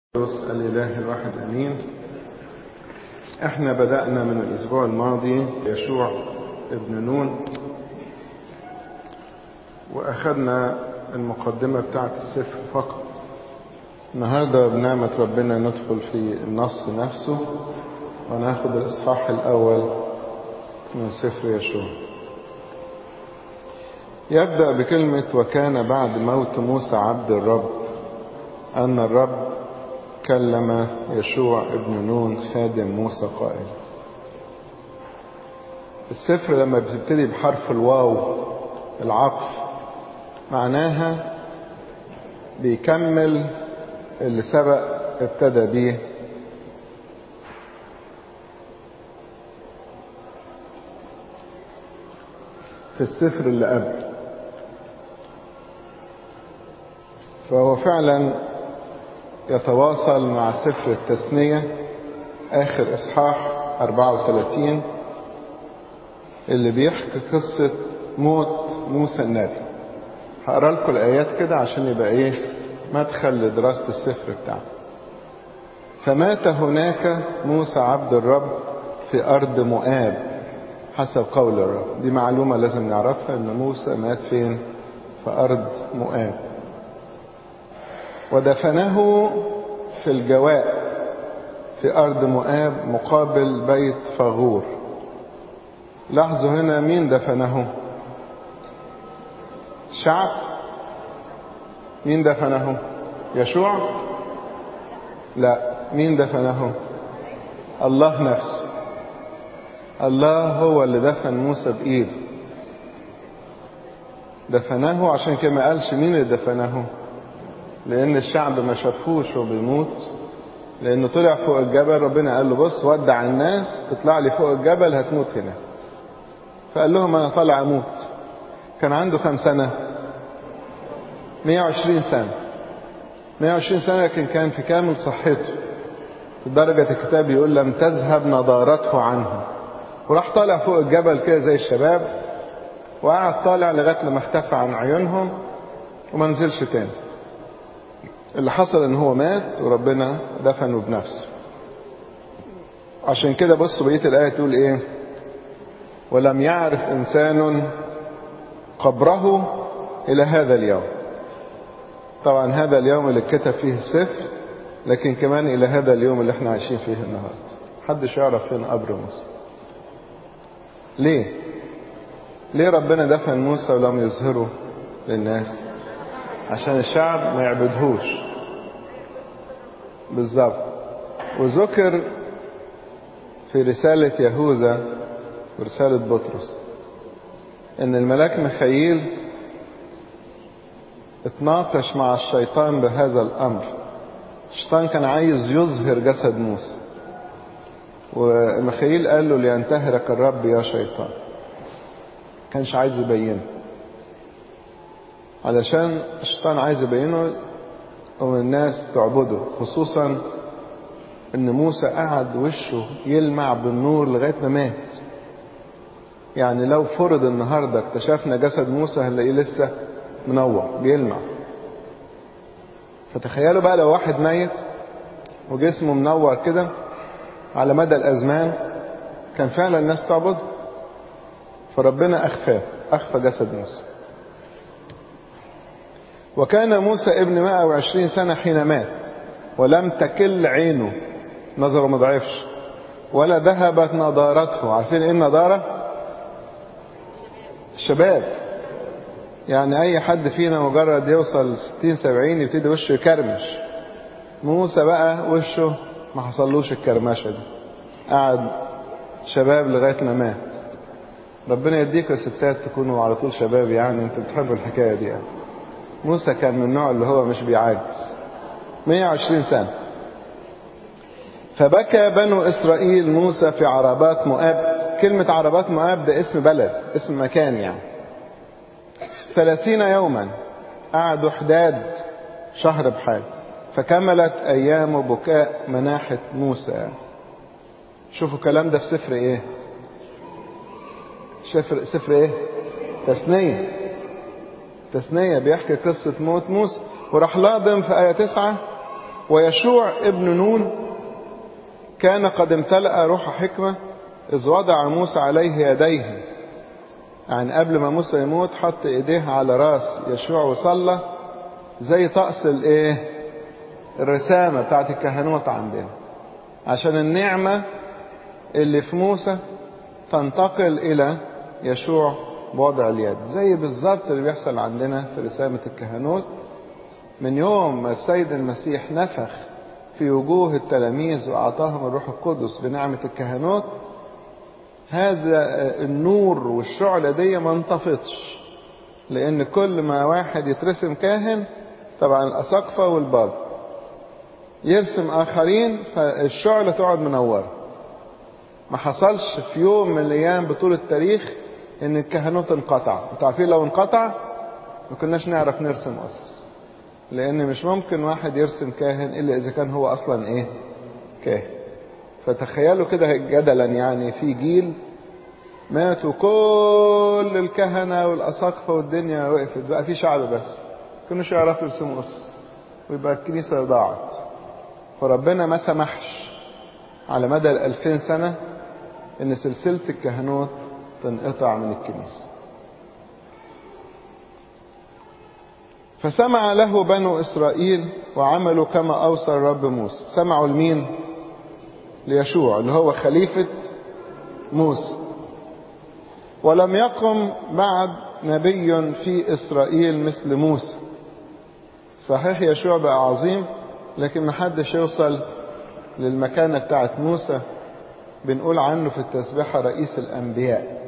الإله الواحد أمين احنا بدأنا من الأسبوع الماضي يشوع ابن نون وأخذنا المقدمة بتاعة السفر فقط النهاردة بنعمة ربنا ندخل في النص نفسه وناخد الإصحاح الأول من سفر يشوع يبدأ بكلمة وكان بعد موت موسى عبد الرب أن الرب كلم يشوع ابن نون خادم موسى قائل السفر لما بتبتدي بحرف الواو العطف معناها بيكمل اللي سبق ابتدى بيه في السفر اللي قبل فهو فعلا يتواصل مع سفر التثنية آخر إصحاح 34 اللي بيحكي قصة موت موسى النبي هقرا لكم الآيات كده عشان يبقى إيه مدخل لدراسة السفر بتاعنا فمات هناك موسى عبد الرب في أرض مؤاب حسب قول الرب دي معلومة لازم نعرفها إن موسى مات فين في أرض مؤاب ودفنه في الجواء في أرض مؤاب مقابل بيت فغور لاحظوا هنا مين دفنه شعب مين دفنه يشوع لا مين دفنه الله نفسه الله هو اللي دفن موسى بإيده دفنه عشان كده ما قالش مين اللي دفنه لأن الشعب ما شافوش وهو بيموت لأنه طلع فوق الجبل ربنا قال له بص ودع الناس تطلع لي فوق الجبل هتموت هنا فقال لهم أنا طالع أموت كان عنده كم سنة 120 سنة 120 سنة لكن كان في كامل صحته لدرجة الكتاب يقول لم تذهب نضارته عنه وراح طالع فوق الجبل كده زي الشباب وقعد طالع لغاية لما اختفى عن عيونهم وما نزلش تاني اللي حصل ان هو مات وربنا دفنه بنفسه عشان كده بصوا بقيه الايه تقول ايه ولم يعرف انسان قبره الى هذا اليوم طبعا هذا اليوم اللي اتكتب فيه السفر لكن كمان الى هذا اليوم اللي احنا عايشين فيه النهارده محدش يعرف فين قبر موسى ليه ليه ربنا دفن موسى ولم يظهره للناس عشان الشعب ما يعبدهوش بالظبط وذكر في رسالة يهوذا ورسالة بطرس ان الملاك مخيل اتناقش مع الشيطان بهذا الامر الشيطان كان عايز يظهر جسد موسى ومخيل قال له لينتهرك الرب يا شيطان كانش عايز يبينه علشان الشيطان عايز يبينه والناس تعبده خصوصا ان موسى قعد وشه يلمع بالنور لغايه ما مات يعني لو فرض النهارده اكتشفنا جسد موسى هنلاقيه لسه منور بيلمع فتخيلوا بقى لو واحد ميت وجسمه منور كده على مدى الازمان كان فعلا الناس تعبده فربنا اخفاه اخفى جسد موسى وكان موسى ابن 120 سنة حين مات ولم تكل عينه نظره ما ضعفش ولا ذهبت نضارته عارفين ايه النضارة الشباب يعني اي حد فينا مجرد يوصل 60 70 يبتدي وشه يكرمش موسى بقى وشه ما حصلوش الكرمشة دي قعد شباب لغاية ما مات ربنا يديكم يا ستات تكونوا على طول شباب يعني انتوا بتحبوا الحكاية دي يعني موسى كان من النوع اللي هو مش بيعاجز 120 سنة فبكى بنو إسرائيل موسى في عربات مؤاب كلمة عربات مؤاب ده اسم بلد اسم مكان يعني ثلاثين يوما قعدوا حداد شهر بحال فكملت أيام بكاء مناحة موسى شوفوا الكلام ده في سفر ايه سفر, سفر ايه تثنيه تثنية بيحكي قصة موت موسى وراح لاضم في آية تسعة ويشوع ابن نون كان قد امتلأ روح حكمة إذ وضع موسى عليه يديه يعني قبل ما موسى يموت حط ايديه على راس يشوع وصلى زي طقس الايه الرسامة بتاعت الكهنوت عندنا عشان النعمة اللي في موسى تنتقل إلى يشوع بوضع اليد زي بالظبط اللي بيحصل عندنا في رسامة الكهنوت من يوم ما السيد المسيح نفخ في وجوه التلاميذ وأعطاهم الروح القدس بنعمة الكهنوت هذا النور والشعلة دي ما انطفتش لأن كل ما واحد يترسم كاهن طبعا الأساقفة والباب يرسم آخرين فالشعلة تقعد منورة ما حصلش في يوم من الأيام بطول التاريخ إن الكهنوت انقطع انتوا عارفين لو انقطع ما كناش نعرف نرسم أسس لأن مش ممكن واحد يرسم كاهن إلا إذا كان هو أصلا إيه كاهن فتخيلوا كده جدلا يعني في جيل ماتوا كل الكهنة والأساقفة والدنيا وقفت بقى في شعب بس كانوش يعرفوا يرسموا أسس ويبقى الكنيسة ضاعت فربنا ما سمحش على مدى الألفين سنة إن سلسلة الكهنوت تنقطع من الكنيسة فسمع له بنو إسرائيل وعملوا كما أوصى الرب موسى سمعوا لمين ليشوع اللي هو خليفة موسى ولم يقم بعد نبي في إسرائيل مثل موسى صحيح يشوع بقى عظيم لكن محدش يوصل للمكانة بتاعت موسى بنقول عنه في التسبيحة رئيس الأنبياء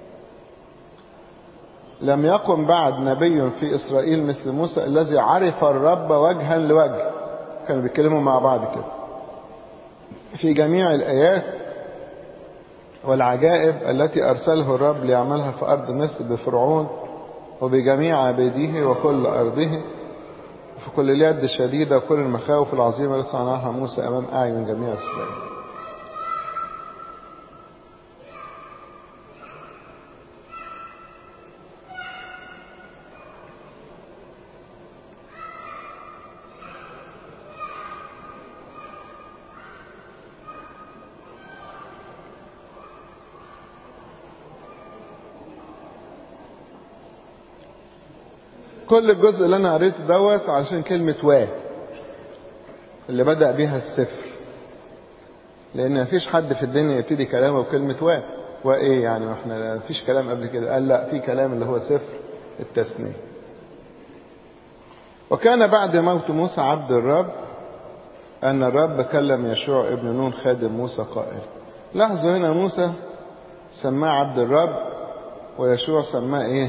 لم يقم بعد نبي في إسرائيل مثل موسى الذي عرف الرب وجها لوجه كانوا بيتكلموا مع بعض كده في جميع الآيات والعجائب التي أرسله الرب ليعملها في أرض مصر بفرعون وبجميع عبيده وكل أرضه في كل اليد الشديدة وكل المخاوف العظيمة التي صنعها موسى أمام أعين جميع إسرائيل كل الجزء اللي انا قريته دوت عشان كلمة وا اللي بدأ بيها السفر لان مفيش حد في الدنيا يبتدي كلامه بكلمة وا وايه يعني ما احنا مفيش كلام قبل كده قال لا في كلام اللي هو سفر التثنية وكان بعد موت موسى عبد الرب أن الرب كلم يشوع ابن نون خادم موسى قائل لاحظوا هنا موسى سماه عبد الرب ويشوع سماه ايه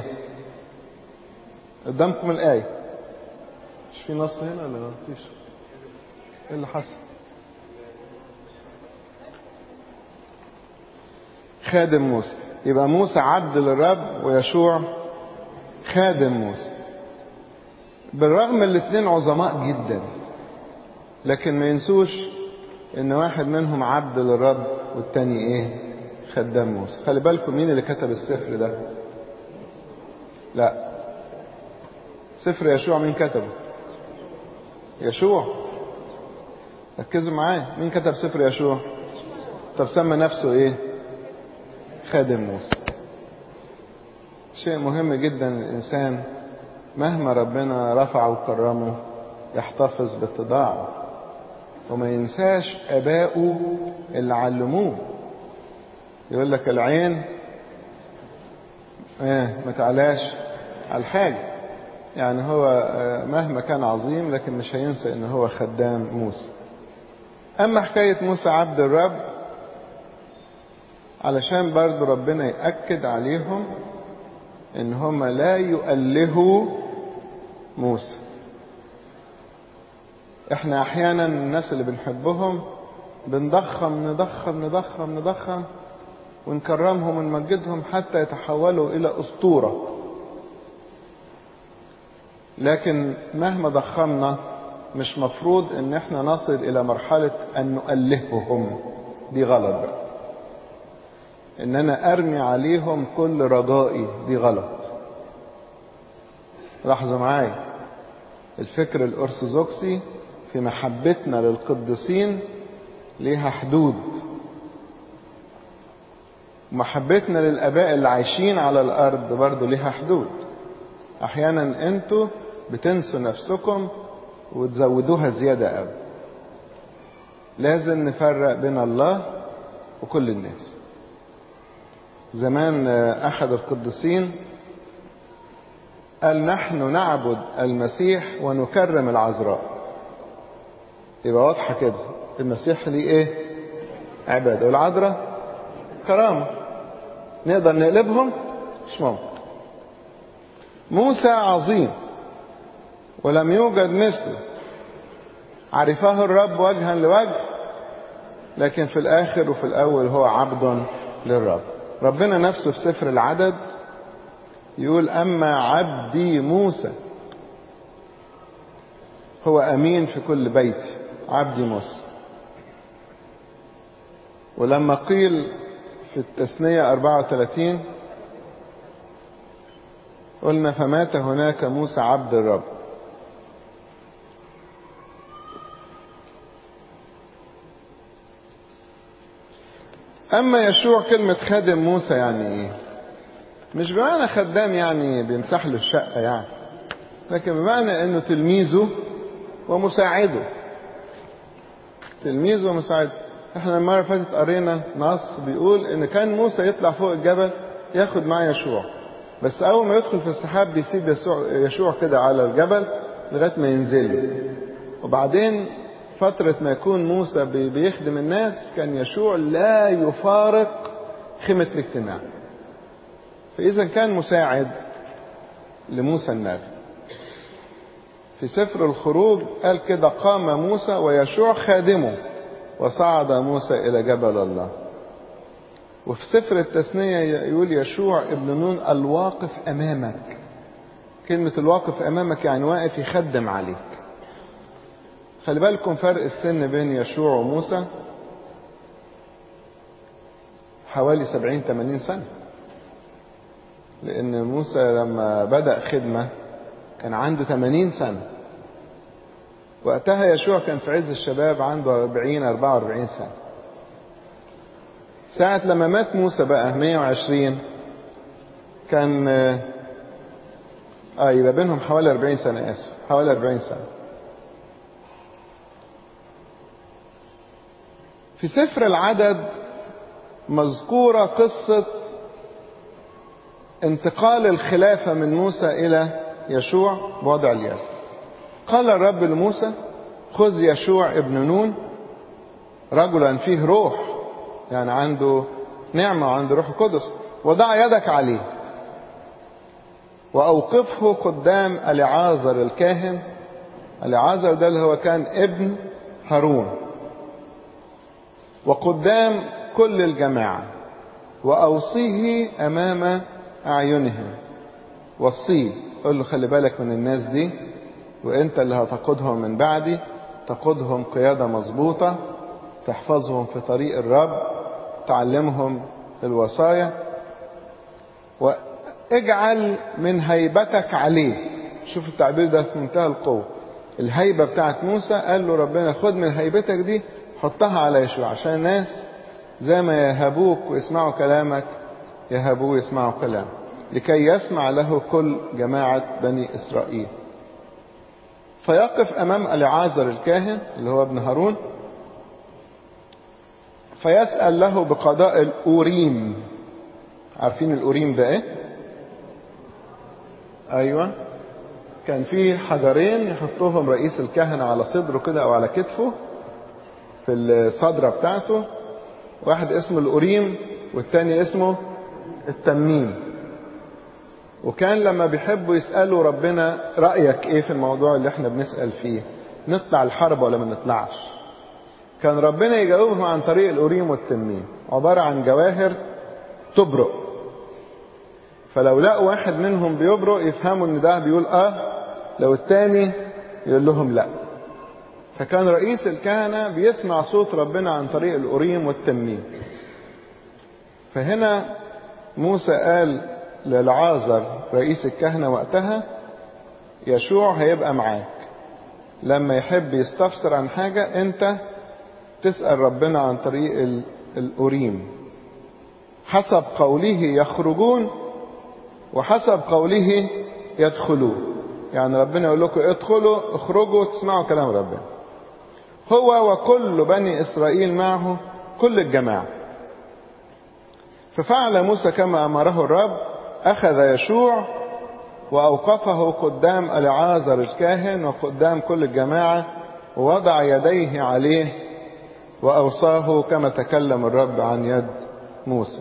قدامكم الآية مش في نص هنا ولا ما فيش ايه اللي حصل خادم موسى يبقى موسى عبد للرب ويشوع خادم موسى بالرغم الاثنين عظماء جدا لكن ما ينسوش ان واحد منهم عبد للرب والتاني ايه خدام موسى خلي بالكم مين اللي كتب السفر ده لا سفر يشوع مين كتبه يشوع ركزوا معايا مين كتب سفر يشوع طب سمى نفسه ايه خادم موسى شيء مهم جدا الانسان مهما ربنا رفعه وكرمه يحتفظ باتضاعه وما ينساش ابائه اللي علموه يقول لك العين ايه ما تعلاش على الحاجه يعني هو مهما كان عظيم لكن مش هينسى ان هو خدام موسى اما حكاية موسى عبد الرب علشان برضو ربنا يأكد عليهم ان هم لا يؤلهوا موسى احنا احيانا الناس اللي بنحبهم بنضخم نضخم نضخم نضخم ونكرمهم ونمجدهم حتى يتحولوا الى اسطوره لكن مهما ضخمنا مش مفروض ان احنا نصل الى مرحلة ان نؤلههم دي غلط بقى ان انا ارمي عليهم كل رجائي دي غلط لاحظوا معايا الفكر الارثوذكسي في محبتنا للقديسين ليها حدود محبتنا للآباء اللي عايشين على الأرض برضه ليها حدود أحيانا أنتوا بتنسوا نفسكم وتزودوها زيادة قوي لازم نفرق بين الله وكل الناس زمان أحد القديسين قال نحن نعبد المسيح ونكرم العذراء يبقى واضحة كده المسيح ليه ايه عبادة والعذراء كرامة نقدر نقلبهم مش ممكن موسى عظيم ولم يوجد مثله عرفه الرب وجها لوجه لكن في الآخر وفي الأول هو عبد للرب ربنا نفسه في سفر العدد يقول أما عبدي موسى هو أمين في كل بيت عبدي موسى ولما قيل في التثنية 34 قلنا فمات هناك موسى عبد الرب أما يشوع كلمة خادم موسى يعني إيه؟ مش بمعنى خدام يعني بيمسح له الشقة يعني لكن بمعنى إنه تلميذه ومساعده تلميذه ومساعده احنا المرة اللي فاتت قرينا نص بيقول إن كان موسى يطلع فوق الجبل ياخد معاه يشوع بس أول ما يدخل في السحاب بيسيب يسوع يشوع كده على الجبل لغاية ما ينزل وبعدين فترة ما يكون موسى بيخدم الناس كان يشوع لا يفارق خيمة الاجتماع فإذا كان مساعد لموسى النبي في سفر الخروج قال كده قام موسى ويشوع خادمه وصعد موسى إلى جبل الله وفي سفر التثنية يقول يشوع ابن نون الواقف أمامك كلمة الواقف أمامك يعني واقف يخدم عليك خلي بالكم فرق السن بين يشوع وموسى حوالي سبعين ثمانين سنة لأن موسى لما بدأ خدمة كان عنده ثمانين سنة وقتها يشوع كان في عز الشباب عنده أربعين أربعة وأربعين سنة ساعة لما مات موسى بقى 120 كان اه يبقى بينهم حوالي 40 سنة آسف حوالي 40 سنة في سفر العدد مذكورة قصة انتقال الخلافة من موسى إلى يشوع بوضع اليد قال الرب لموسى خذ يشوع ابن نون رجلا فيه روح يعني عنده نعمة وعنده روح القدس وضع يدك عليه وأوقفه قدام العازر الكاهن العازر ده اللي هو كان ابن هارون وقدام كل الجماعة وأوصيه أمام أعينهم وصيه قل له خلي بالك من الناس دي وانت اللي هتقودهم من بعدي تقودهم قيادة مظبوطة تحفظهم في طريق الرب تعلمهم الوصايا واجعل من هيبتك عليه شوف التعبير ده في منتهى القوة الهيبة بتاعت موسى قال له ربنا خد من هيبتك دي حطها على يشوع عشان الناس زي ما يهبوك ويسمعوا كلامك يهبوه ويسمعوا كلامك لكي يسمع له كل جماعة بني إسرائيل فيقف أمام العازر الكاهن اللي هو ابن هارون فيسأل له بقضاء الأوريم عارفين الأوريم ده إيه؟ أيوة كان في حجرين يحطهم رئيس الكهنة على صدره كده أو على كتفه في الصدرة بتاعته واحد اسمه الأوريم والتاني اسمه التميم وكان لما بيحبوا يسألوا ربنا رأيك ايه في الموضوع اللي احنا بنسأل فيه نطلع الحرب ولا ما نطلعش كان ربنا يجاوبهم عن طريق الأوريم والتميم عبارة عن جواهر تبرق فلو لقوا واحد منهم بيبرق يفهموا ان ده بيقول اه لو التاني يقول لهم لا فكان رئيس الكهنة بيسمع صوت ربنا عن طريق الأوريم والتميم فهنا موسى قال للعازر رئيس الكهنة وقتها يشوع هيبقى معاك لما يحب يستفسر عن حاجة انت تسأل ربنا عن طريق الأوريم حسب قوله يخرجون وحسب قوله يدخلون يعني ربنا يقول لكم ادخلوا اخرجوا تسمعوا كلام ربنا هو وكل بني إسرائيل معه كل الجماعة ففعل موسى كما أمره الرب أخذ يشوع وأوقفه قدام العازر الكاهن وقدام كل الجماعة ووضع يديه عليه وأوصاه كما تكلم الرب عن يد موسى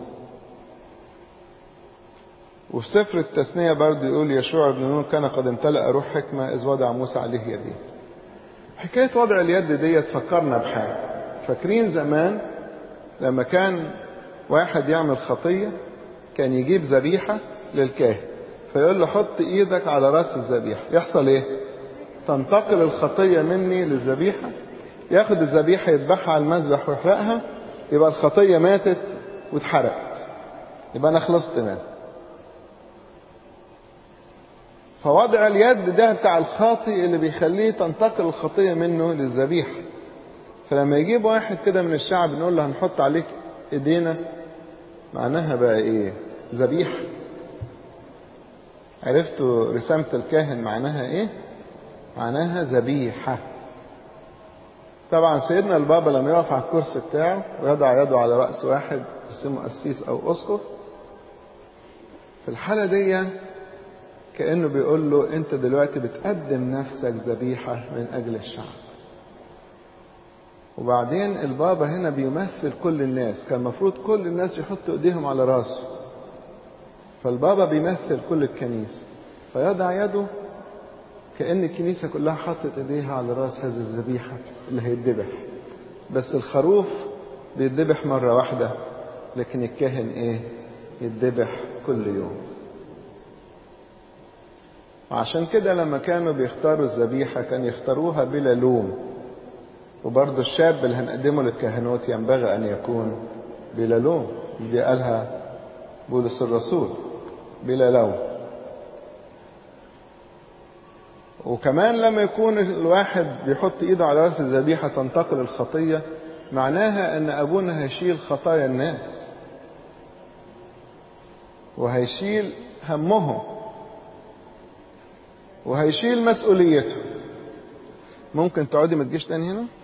وفي سفر التثنية برضه يقول يشوع بن نون كان قد امتلأ روح حكمة إذ وضع موسى عليه يديه حكاية وضع اليد دي تفكرنا بحاجة فاكرين زمان لما كان واحد يعمل خطية كان يجيب ذبيحة للكاهن فيقول له حط ايدك على راس الذبيحة يحصل ايه تنتقل الخطية مني للذبيحة ياخد الذبيحة يذبحها على المذبح ويحرقها يبقى الخطية ماتت واتحرقت يبقى انا خلصت منها فوضع اليد ده بتاع الخاطي اللي بيخليه تنتقل الخطية منه للذبيحة فلما يجيب واحد كده من الشعب نقول له هنحط عليك ايدينا معناها بقى ايه ذبيحة عرفتوا رسامة الكاهن معناها ايه معناها ذبيحة طبعا سيدنا البابا لما يقف على الكرسي بتاعه ويضع يده على رأس واحد اسمه قسيس او اسقف في الحالة دي كأنه بيقول له انت دلوقتي بتقدم نفسك ذبيحة من اجل الشعب وبعدين البابا هنا بيمثل كل الناس كان المفروض كل الناس يحطوا ايديهم على راسه فالبابا بيمثل كل الكنيسة فيضع يده كأن الكنيسة كلها حطت ايديها على راس هذه الذبيحة اللي هيتذبح بس الخروف بيتذبح مرة واحدة لكن الكاهن ايه يتذبح كل يوم وعشان كده لما كانوا بيختاروا الذبيحة كان يختاروها بلا لوم وبرضه الشاب اللي هنقدمه للكهنوت ينبغي أن يكون بلا لوم دي قالها بولس الرسول بلا لوم وكمان لما يكون الواحد بيحط ايده على راس الذبيحة تنتقل الخطية معناها ان ابونا هيشيل خطايا الناس وهيشيل همهم وهيشيل مسؤوليته ممكن تقعدي ما تجيش تاني هنا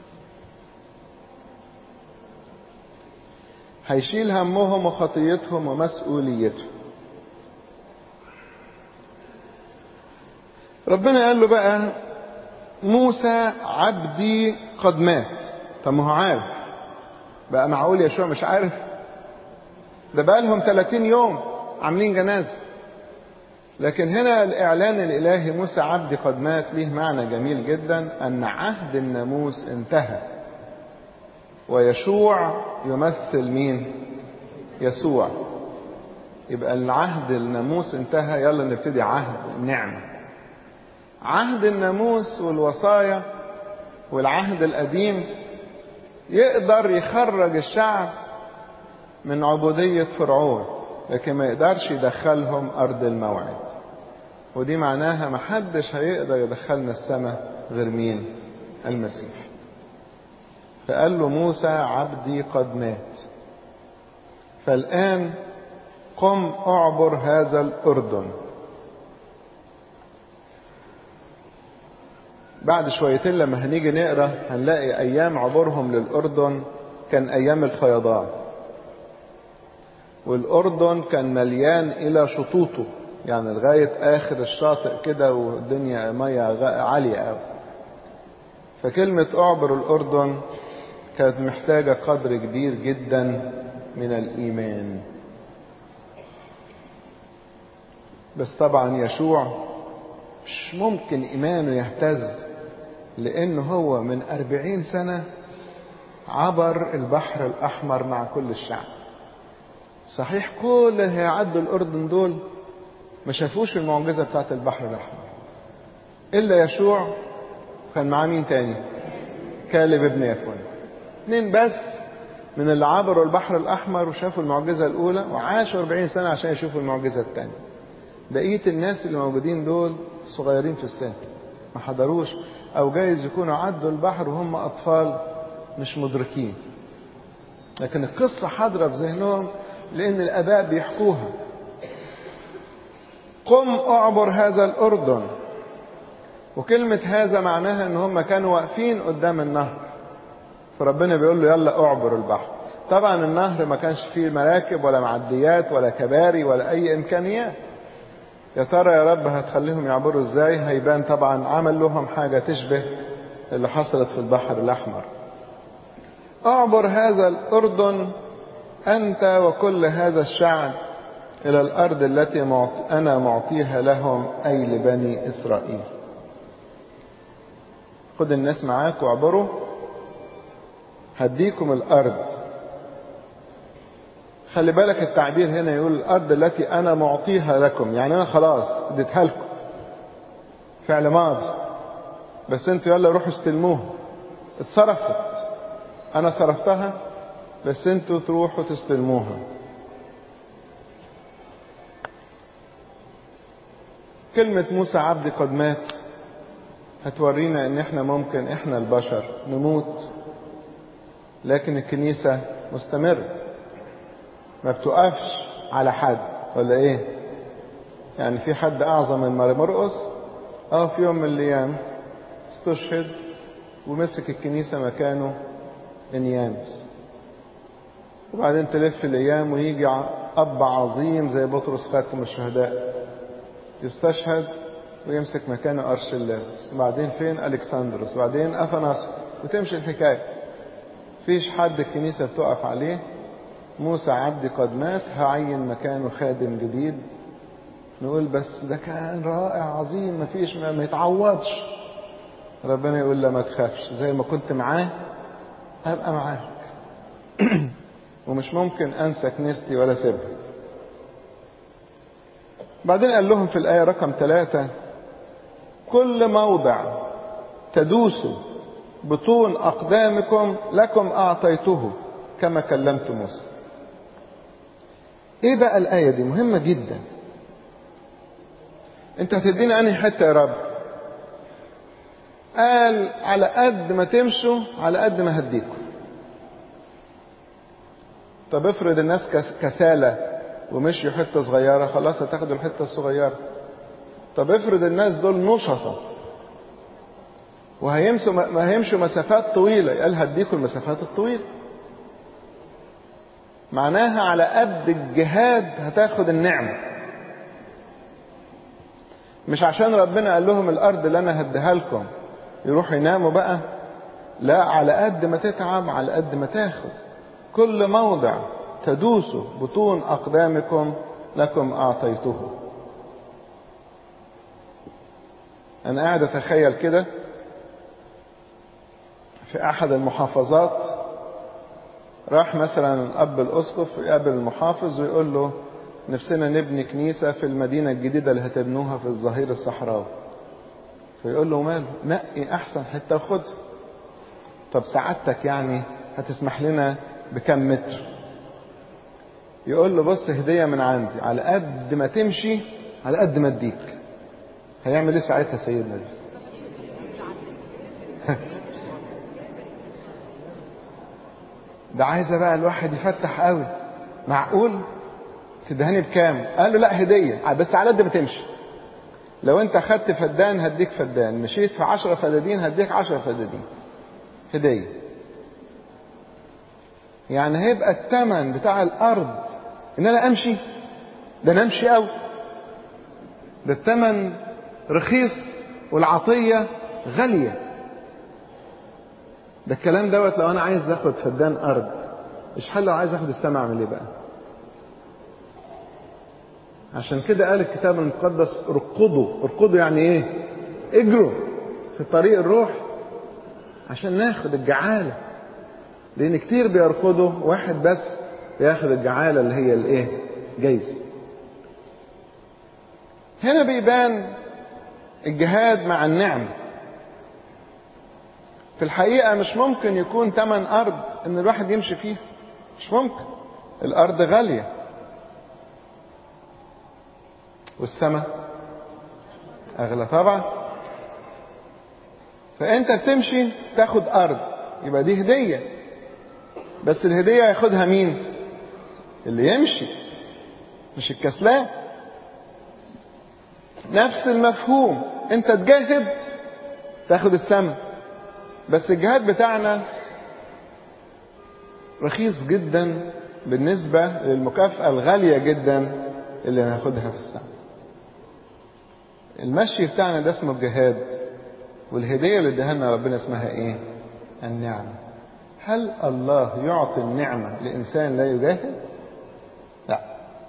هيشيل همهم وخطيتهم ومسؤوليتهم ربنا قال له بقى موسى عبدي قد مات طب ما هو عارف بقى معقول يشوع مش عارف ده بقى لهم 30 يوم عاملين جنازه لكن هنا الإعلان الإلهي موسى عبدي قد مات ليه معنى جميل جدا أن عهد الناموس انتهى ويشوع يمثل مين يسوع يبقى العهد الناموس انتهى يلا نبتدي عهد النعمة عهد الناموس والوصايا والعهد القديم يقدر يخرج الشعب من عبودية فرعون لكن ما يقدرش يدخلهم أرض الموعد ودي معناها محدش هيقدر يدخلنا السماء غير مين المسيح فقال له موسى عبدي قد مات فالآن قم اعبر هذا الأردن بعد شويتين لما هنيجي نقرا هنلاقي أيام عبورهم للأردن كان أيام الفيضان والأردن كان مليان إلى شطوطه يعني لغاية آخر الشاطئ كده والدنيا مية عالية أوي فكلمة أعبر الأردن كانت محتاجة قدر كبير جدا من الإيمان بس طبعا يشوع مش ممكن إيمانه يهتز لأنه هو من أربعين سنة عبر البحر الأحمر مع كل الشعب صحيح كل اللي هيعدوا الأردن دول ما شافوش المعجزة بتاعت البحر الأحمر إلا يشوع كان معاه مين تاني كالب ابن يفون اتنين بس من اللي عبروا البحر الأحمر وشافوا المعجزة الأولى وعاشوا 40 سنة عشان يشوفوا المعجزة الثانية بقية الناس اللي موجودين دول صغيرين في السن ما حضروش أو جايز يكونوا عدوا البحر وهم أطفال مش مدركين لكن القصة حاضرة في ذهنهم لأن الآباء بيحكوها قم اعبر هذا الأردن وكلمة هذا معناها ان هم كانوا واقفين قدام النهر فربنا بيقول له يلا اعبر البحر طبعا النهر ما كانش فيه مراكب ولا معديات ولا كباري ولا اي امكانيات يا ترى يا رب هتخليهم يعبروا ازاي هيبان طبعا عمل لهم حاجة تشبه اللي حصلت في البحر الاحمر اعبر هذا الاردن انت وكل هذا الشعب الى الارض التي معطي انا معطيها لهم اي لبني اسرائيل خد الناس معاك واعبروا هديكم الارض خلي بالك التعبير هنا يقول الارض التي انا معطيها لكم يعني انا خلاص اديتها لكم فعل ماضي بس انتوا يلا روحوا استلموها اتصرفت انا صرفتها بس انتوا تروحوا تستلموها كلمة موسى عبدي قد مات هتورينا ان احنا ممكن احنا البشر نموت لكن الكنيسة مستمرة ما بتقفش على حد ولا ايه يعني في حد اعظم من مرقس اه في يوم من الايام استشهد ومسك الكنيسة مكانه انيانوس وبعدين تلف الايام ويجي اب عظيم زي بطرس خاتم الشهداء يستشهد ويمسك مكانه أرشلاس وبعدين فين ألكسندروس وبعدين أثناس وتمشي الحكاية فيش حد الكنيسة بتقف عليه موسى عبدي قد مات هعين مكانه خادم جديد نقول بس ده كان رائع عظيم مفيش ما, ما يتعوضش ربنا يقول لا ما تخافش زي ما كنت معاه هبقى معاك ومش ممكن انسى كنيستي ولا سيبها بعدين قال لهم في الآية رقم ثلاثة كل موضع تدوسوا بطون أقدامكم لكم أعطيته كما كلمت موسى إيه بقى الآية دي مهمة جدا أنت هتديني أنهي حتة يا رب قال على قد ما تمشوا على قد ما هديكم طب افرض الناس كسالة ومشيوا حتة صغيرة خلاص هتاخدوا الحتة الصغيرة طب افرض الناس دول نشطة وهيمشوا ما هيمشوا مسافات طويلة قال هديكم المسافات الطويلة معناها على قد الجهاد هتاخد النعمة مش عشان ربنا قال لهم الأرض اللي أنا هديها لكم يروحوا يناموا بقى لا على قد ما تتعب على قد ما تاخد كل موضع تدوس بطون أقدامكم لكم أعطيته أنا قاعد أتخيل كده في أحد المحافظات راح مثلا الأب الأسقف يقابل المحافظ ويقول له نفسنا نبني كنيسة في المدينة الجديدة اللي هتبنوها في الظهير الصحراوي فيقول له ماله نقي أحسن حتة وخدها طب سعادتك يعني هتسمح لنا بكم متر يقول له بص هدية من عندي على قد ما تمشي على قد ما اديك هيعمل ايه ساعتها سيدنا دي ده عايزه بقى الواحد يفتح قوي معقول تدهني بكام قال له لا هدية بس على قد ما تمشي لو انت خدت فدان هديك فدان مشيت في عشرة فدادين هديك عشرة فدادين هدية يعني هيبقى الثمن بتاع الارض ان انا امشي ده انا امشي قوي ده الثمن رخيص والعطية غالية ده الكلام دوت لو انا عايز اخد فدان ارض ايش حل لو عايز اخد السماء اعمل ايه بقى عشان كده قال الكتاب المقدس ارقدوا ارقدوا يعني ايه اجروا في طريق الروح عشان ناخد الجعالة لان كتير بيرقدوا واحد بس بياخد الجعالة اللي هي الايه جايزة هنا بيبان الجهاد مع النعم في الحقيقة مش ممكن يكون تمن أرض إن الواحد يمشي فيها مش ممكن الأرض غالية والسماء أغلى طبعا فانت بتمشي تاخد ارض يبقى دي هديه بس الهديه ياخدها مين اللي يمشي مش الكسلان نفس المفهوم انت تجاهد تاخد السماء بس الجهاد بتاعنا رخيص جدا بالنسبة للمكافأة الغالية جدا اللي هناخدها في السماء المشي بتاعنا ده اسمه الجهاد والهدية اللي اداها لنا ربنا اسمها ايه النعمة هل الله يعطي النعمة لإنسان لا يجاهد لا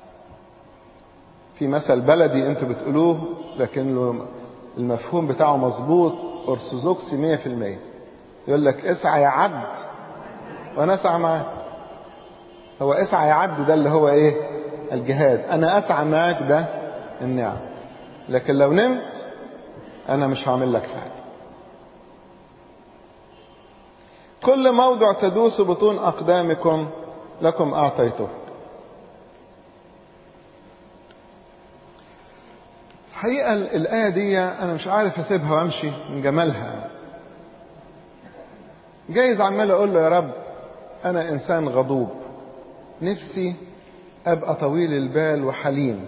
في مثل بلدي انتوا بتقولوه لكن المفهوم بتاعه مظبوط ارثوذكسي مية في المية يقول لك اسعى يا عبد وانا اسعى معاك هو اسعى يا عبد ده اللي هو ايه الجهاد انا اسعى معاك ده النعم لكن لو نمت انا مش هعمل لك حاجه كل موضع تدوس بطون اقدامكم لكم اعطيته الحقيقة الآية دي أنا مش عارف أسيبها وأمشي من جمالها جايز عمال أقول له يا رب أنا إنسان غضوب نفسي أبقى طويل البال وحليم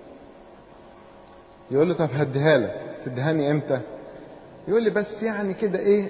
يقول له طب هديها لك تدهاني إمتى يقول لي بس يعني كده إيه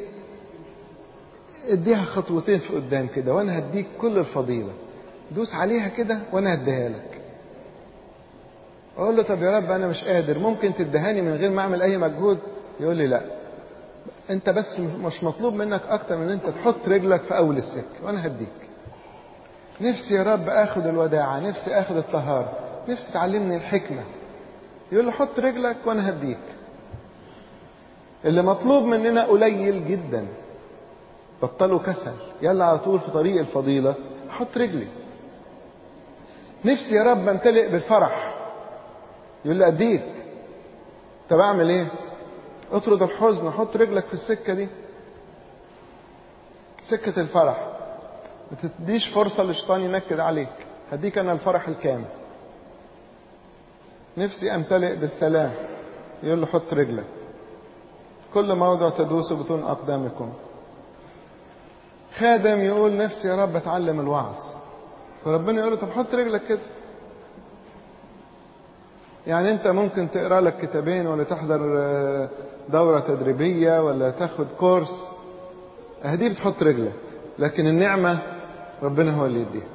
اديها خطوتين في قدام كده وأنا هديك كل الفضيلة دوس عليها كده وأنا هديها لك اقول له طب يا رب انا مش قادر ممكن تدهاني من غير ما اعمل اي مجهود يقول لي لا انت بس مش مطلوب منك اكتر من انت تحط رجلك في اول السكه وانا هديك نفسي يا رب اخد الوداعه نفسي اخد الطهاره نفسي تعلمني الحكمه يقول له حط رجلك وانا هديك اللي مطلوب مننا قليل جدا بطلوا كسل يلا على طول في طريق الفضيله حط رجلي نفسي يا رب امتلئ بالفرح يقول لي اديك طب اعمل ايه اطرد الحزن حط رجلك في السكه دي سكه الفرح ما تديش فرصه للشيطان ينكد عليك هديك انا الفرح الكامل نفسي امتلئ بالسلام يقول له حط رجلك كل موضع تدوس بطون اقدامكم خادم يقول نفسي يا رب اتعلم الوعظ فربنا يقول له طب حط رجلك كده يعني انت ممكن تقرا لك كتابين ولا تحضر دورة تدريبية ولا تاخد كورس اهدي بتحط رجلك لكن النعمة ربنا هو اللي يديها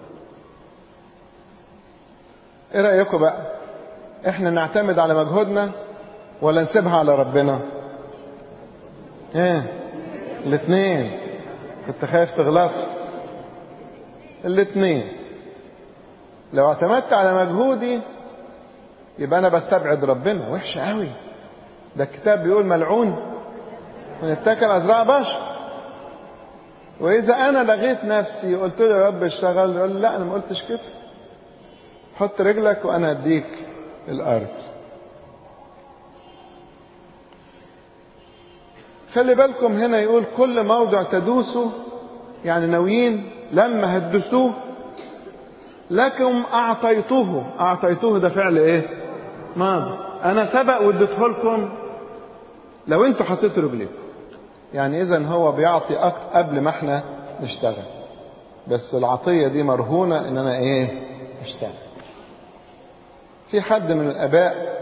ايه رأيكم بقى احنا نعتمد على مجهودنا ولا نسيبها على ربنا ايه الاثنين كنت خايف تغلط الاثنين لو اعتمدت على مجهودي يبقى انا بستبعد ربنا وحش قوي ده الكتاب بيقول ملعون من اتكل ازرع بشر واذا انا لغيت نفسي وقلت له يا رب اشتغل يقول لي لا انا ما قلتش كده حط رجلك وانا اديك الارض خلي بالكم هنا يقول كل موضع تدوسوا يعني ناويين لما هتدوسوه لكم اعطيته اعطيته ده فعل ايه ماضي انا سبق واديته لكم لو انتوا حطيتوا رجليكم يعني اذا هو بيعطي أكتر قبل ما احنا نشتغل بس العطيه دي مرهونه ان انا ايه اشتغل في حد من الاباء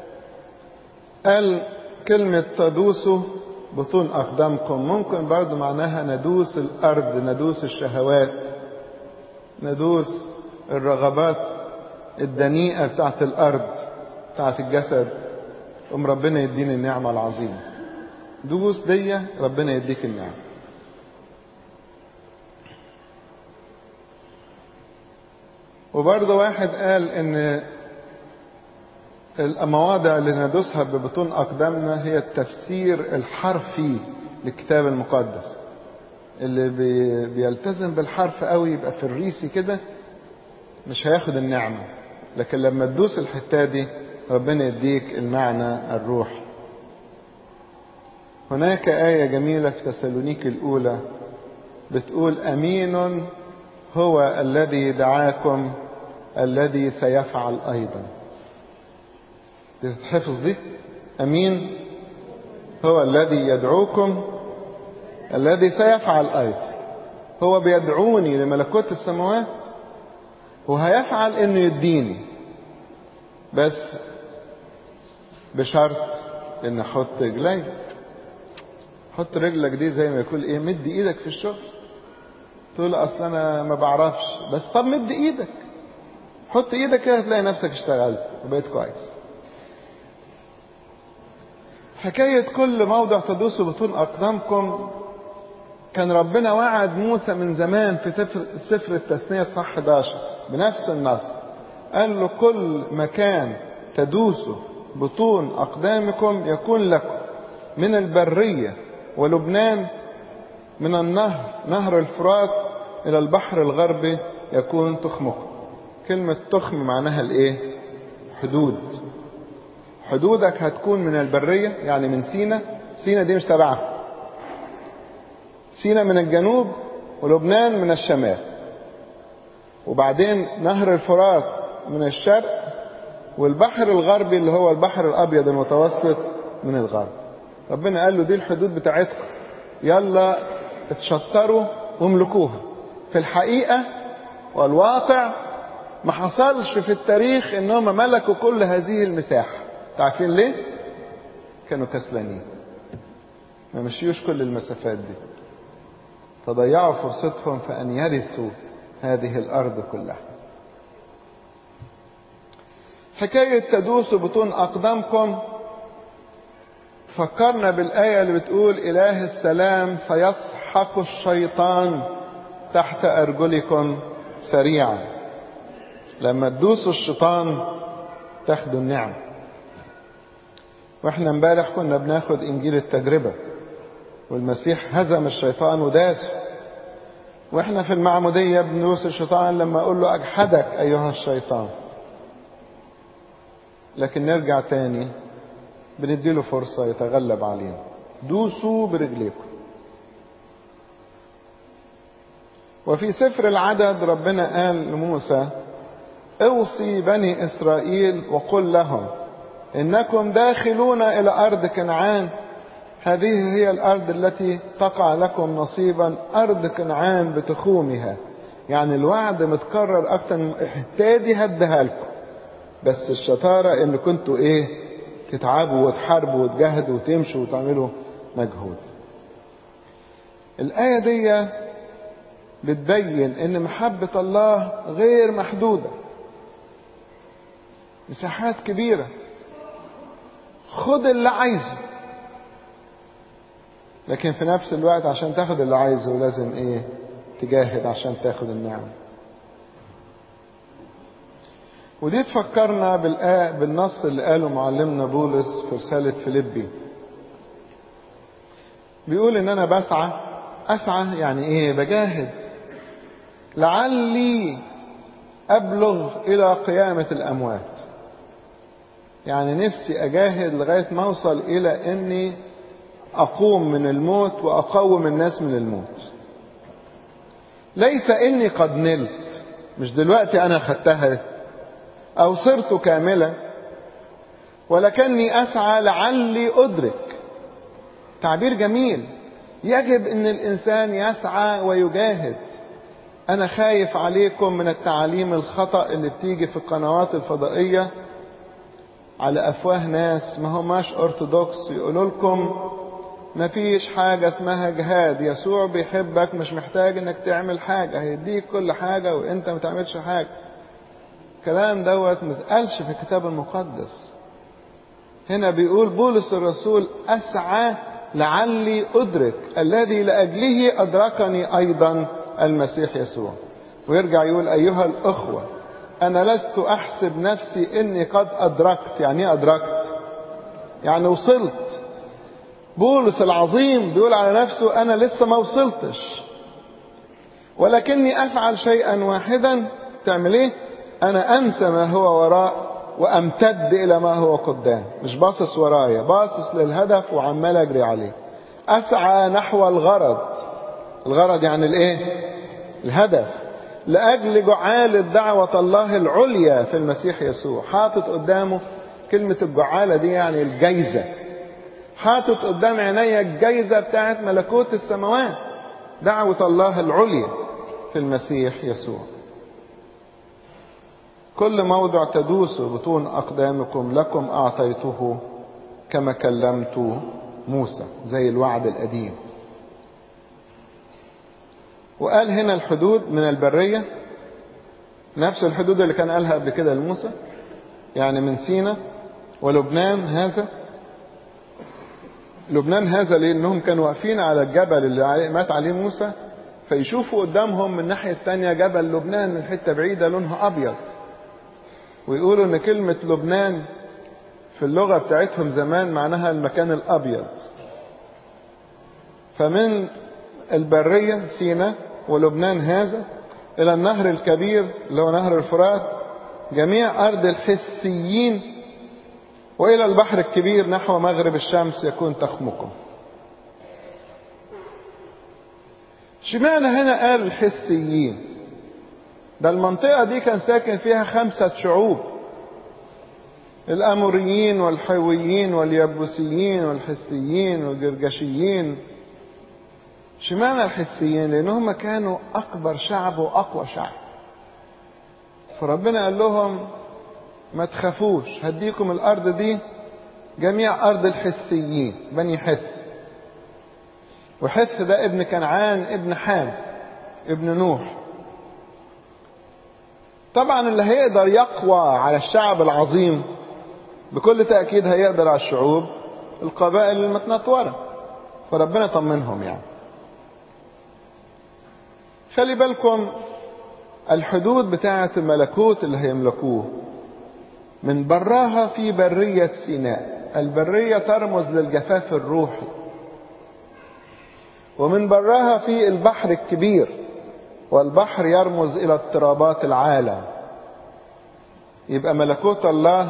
قال كلمه تدوسوا بطون اقدامكم ممكن برضو معناها ندوس الارض ندوس الشهوات ندوس الرغبات الدنيئه بتاعت الارض بتاعت الجسد قوم ربنا يديني النعمه العظيمه دوس دي ربنا يديك النعمه وبرضه واحد قال ان المواضع اللي ندوسها ببطون أقدامنا هي التفسير الحرفي للكتاب المقدس اللي بي بيلتزم بالحرف قوي يبقى في الريسي كده مش هياخد النعمة لكن لما تدوس الحتة دي ربنا يديك المعنى الروحي هناك آية جميلة في تسالونيك الأولى بتقول أمين هو الذي دعاكم الذي سيفعل أيضا تتحفظ دي أمين هو الذي يدعوكم الذي سيفعل أيضا هو بيدعوني لملكوت السماوات وهيفعل انه يديني بس بشرط ان احط رجلي حط رجلك دي زي ما يقول ايه مد ايدك في الشغل تقول اصل انا ما بعرفش بس طب مد ايدك حط ايدك كده هتلاقي نفسك اشتغلت وبقيت كويس حكاية كل موضع تدوسوا بطون أقدامكم كان ربنا وعد موسى من زمان في سفر التثنية صح 11 بنفس النص قال له كل مكان تدوسوا بطون أقدامكم يكون لكم من البرية ولبنان من النهر نهر الفرات إلى البحر الغربي يكون تخمكم كلمة تخم معناها الإيه؟ حدود حدودك هتكون من البرية يعني من سينا سينا دي مش تبعها سينا من الجنوب ولبنان من الشمال وبعدين نهر الفرات من الشرق والبحر الغربي اللي هو البحر الابيض المتوسط من الغرب ربنا قال له دي الحدود بتاعتكم يلا اتشطروا واملكوها في الحقيقة والواقع ما حصلش في التاريخ انهم ملكوا كل هذه المساحة تعرفين ليه كانوا كسلانين ما مشيوش كل المسافات دي فضيعوا فرصتهم في ان يرثوا هذه الارض كلها حكاية تدوس بطون أقدامكم فكرنا بالآية اللي بتقول إله السلام سيسحق الشيطان تحت أرجلكم سريعا لما تدوسوا الشيطان تاخدوا النعم واحنا امبارح كنا بناخد انجيل التجربة والمسيح هزم الشيطان وداسه واحنا في المعمودية بندوس الشيطان لما اقول له اجحدك ايها الشيطان لكن نرجع تاني بنديله فرصة يتغلب علينا دوسوا برجليكم وفي سفر العدد ربنا قال لموسى اوصي بني اسرائيل وقل لهم انكم داخلون الى ارض كنعان هذه هي الارض التي تقع لكم نصيبا ارض كنعان بتخومها يعني الوعد متكرر اكتر من احتادي هديها لكم بس الشطارة ان كنتوا ايه تتعبوا وتحاربوا وتجاهدوا وتمشوا وتعملوا مجهود الآية دي بتبين ان محبة الله غير محدودة مساحات كبيرة خد اللي عايزه لكن في نفس الوقت عشان تاخد اللي عايزه لازم ايه تجاهد عشان تاخد النعم ودي تفكرنا بالآية بالنص اللي قاله معلمنا بولس في رسالة فيليبي بيقول ان انا بسعى اسعى يعني ايه بجاهد لعلي ابلغ الى قيامة الاموات يعني نفسي اجاهد لغاية ما اوصل الى اني اقوم من الموت واقوم الناس من الموت ليس اني قد نلت مش دلوقتي انا خدتها او صرت كاملا ولكني اسعى لعلي ادرك تعبير جميل يجب ان الانسان يسعى ويجاهد انا خايف عليكم من التعاليم الخطا اللي بتيجي في القنوات الفضائيه على افواه ناس ما هماش ارثوذكس يقولوا لكم ما فيش حاجة اسمها جهاد يسوع بيحبك مش محتاج انك تعمل حاجة هيديك كل حاجة وانت ما تعملش حاجة الكلام دوت ما اتقالش في الكتاب المقدس هنا بيقول بولس الرسول اسعى لعلي ادرك الذي لاجله ادركني ايضا المسيح يسوع ويرجع يقول ايها الاخوه انا لست احسب نفسي اني قد ادركت يعني ايه ادركت يعني وصلت بولس العظيم بيقول على نفسه انا لسه ما وصلتش ولكني افعل شيئا واحدا تعمل ايه انا انسى ما هو وراء وامتد الى ما هو قدام مش باصص ورايا باصص للهدف وعمال اجري عليه اسعى نحو الغرض الغرض يعني الايه الهدف لاجل جعالة دعوة الله العليا في المسيح يسوع حاطط قدامه كلمة الجعالة دي يعني الجايزة حاطط قدام عينيا الجايزة بتاعت ملكوت السماوات دعوة الله العليا في المسيح يسوع كل موضع تدوس بطون أقدامكم لكم أعطيته كما كلمت موسى زي الوعد القديم وقال هنا الحدود من البرية نفس الحدود اللي كان قالها قبل كده لموسى يعني من سينا ولبنان هذا لبنان هذا لأنهم كانوا واقفين على الجبل اللي مات عليه موسى فيشوفوا قدامهم من الناحية التانية جبل لبنان من حتة بعيدة لونها أبيض ويقولوا إن كلمة لبنان في اللغة بتاعتهم زمان معناها المكان الأبيض فمن البرية سينا ولبنان هذا إلى النهر الكبير اللي هو نهر الفرات جميع أرض الحسيين وإلى البحر الكبير نحو مغرب الشمس يكون تخمكم شمعنا هنا قال الحسيين ده المنطقة دي كان ساكن فيها خمسة شعوب الأموريين والحيويين واليبوسيين والحسيين والجرجشيين شمعنا الحسيين لأنهم كانوا أكبر شعب وأقوى شعب فربنا قال لهم ما تخافوش هديكم الأرض دي جميع أرض الحسيين بني حس وحس ده ابن كنعان ابن حام ابن نوح طبعا اللي هيقدر يقوى على الشعب العظيم بكل تأكيد هيقدر على الشعوب القبائل المتنطورة فربنا طمنهم يعني خلي بالكم الحدود بتاعة الملكوت اللي هيملكوه من براها في برية سيناء البرية ترمز للجفاف الروحي ومن براها في البحر الكبير والبحر يرمز إلى اضطرابات العالم يبقى ملكوت الله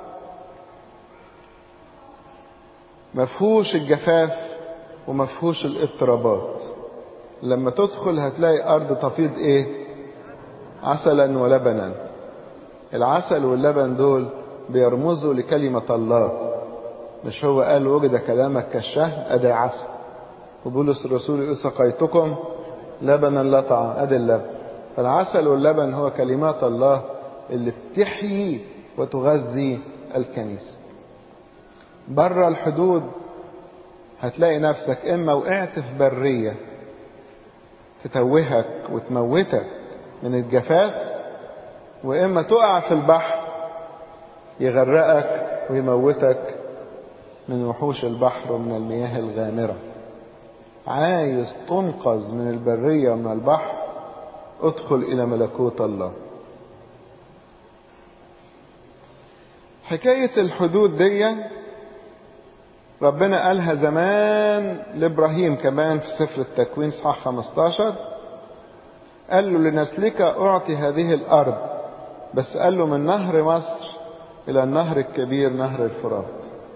مفهوش الجفاف ومفهوش الاضطرابات لما تدخل هتلاقي أرض تفيض إيه عسلا ولبنا العسل واللبن دول بيرمزوا لكلمة الله مش هو قال وجد كلامك كالشهد أدي عسل وبولس الرسول يقول سقيتكم لبنا لا طعام أدي اللبن فالعسل واللبن هو كلمات الله اللي بتحيي وتغذي الكنيسة بره الحدود هتلاقي نفسك إما وقعت في برية تتوهك وتموتك من الجفاف وإما تقع في البحر يغرقك ويموتك من وحوش البحر ومن المياه الغامرة عايز تنقذ من البرية ومن البحر ادخل إلى ملكوت الله حكاية الحدود دي ربنا قالها زمان لإبراهيم كمان في سفر التكوين صح 15 قال له لنسلك أعطي هذه الأرض بس قال له من نهر مصر إلى النهر الكبير نهر الفرات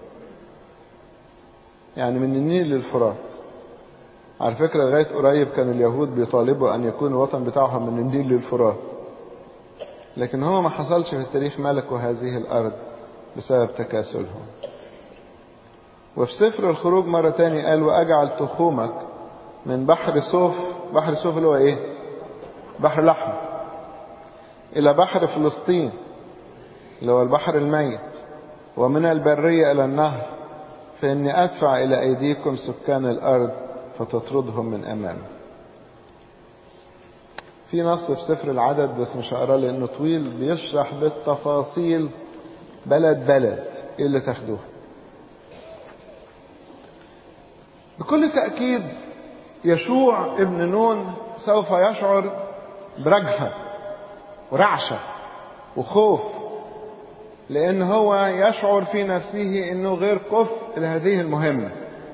يعني من النيل للفرات على فكرة لغاية قريب كان اليهود بيطالبوا أن يكون الوطن بتاعهم من النيل للفرات لكن هو ما حصلش في التاريخ ملكوا هذه الأرض بسبب تكاسلهم وفي سفر الخروج مرة تاني قال وأجعل تخومك من بحر صوف بحر صوف اللي هو إيه بحر الأحمر إلى بحر فلسطين اللي هو البحر الميت ومن البرية إلى النهر فإني أدفع إلى أيديكم سكان الأرض فتطردهم من أمامي في نص في سفر العدد بس مش هقراه لأنه طويل بيشرح بالتفاصيل بلد بلد إيه اللي تاخدوه بكل تأكيد يشوع ابن نون سوف يشعر برجفة ورعشة وخوف لأن هو يشعر في نفسه أنه غير كفء لهذه المهمة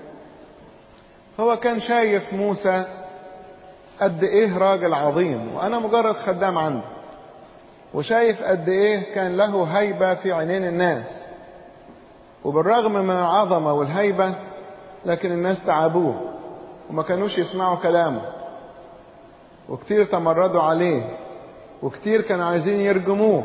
هو كان شايف موسى قد إيه راجل عظيم وأنا مجرد خدام عنده وشايف قد إيه كان له هيبة في عينين الناس وبالرغم من العظمة والهيبة لكن الناس تعبوه وما كانوش يسمعوا كلامه وكتير تمردوا عليه وكتير كانوا عايزين يرجموه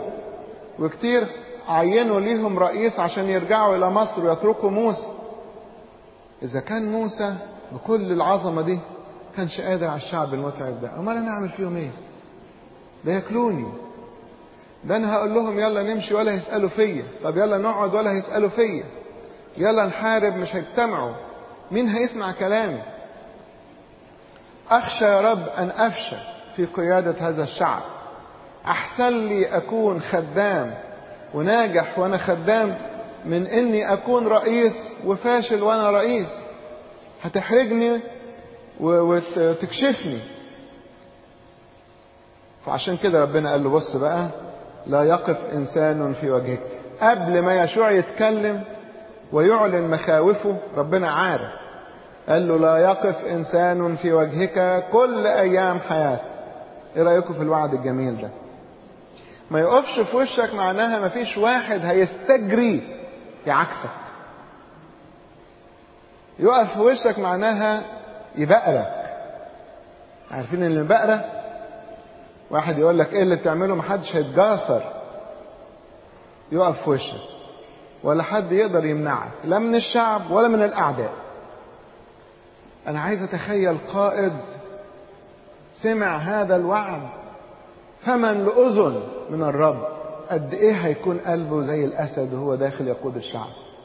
وكتير عينوا ليهم رئيس عشان يرجعوا إلى مصر ويتركوا موسى إذا كان موسى بكل العظمة دي كانش قادر على الشعب المتعب ده أمال أنا أعمل فيهم إيه ده ياكلوني ده أنا هقول لهم يلا نمشي ولا هيسألوا فيا طب يلا نقعد ولا هيسألوا فيا يلا نحارب مش هيجتمعوا مين هيسمع كلامي أخشى يا رب أن أفشل في قيادة هذا الشعب أحسن لي أكون خدام وناجح وأنا خدام من إني أكون رئيس وفاشل وأنا رئيس هتحرجني وتكشفني فعشان كده ربنا قال له بص بقى لا يقف إنسان في وجهك قبل ما يشوع يتكلم ويعلن مخاوفه ربنا عارف قال له لا يقف إنسان في وجهك كل أيام حياتك إيه رأيكم في الوعد الجميل ده ما يقفش في وشك معناها ما فيش واحد هيستجري يعكسك يقف في وشك معناها يبقرك عارفين اللي بقرة واحد يقول لك ايه اللي بتعمله محدش هيتجاسر يقف في وشك ولا حد يقدر يمنعك لا من الشعب ولا من الاعداء انا عايز اتخيل قائد سمع هذا الوعد فمن لأذن من الرب قد ايه هيكون قلبه زي الاسد وهو داخل يقود الشعب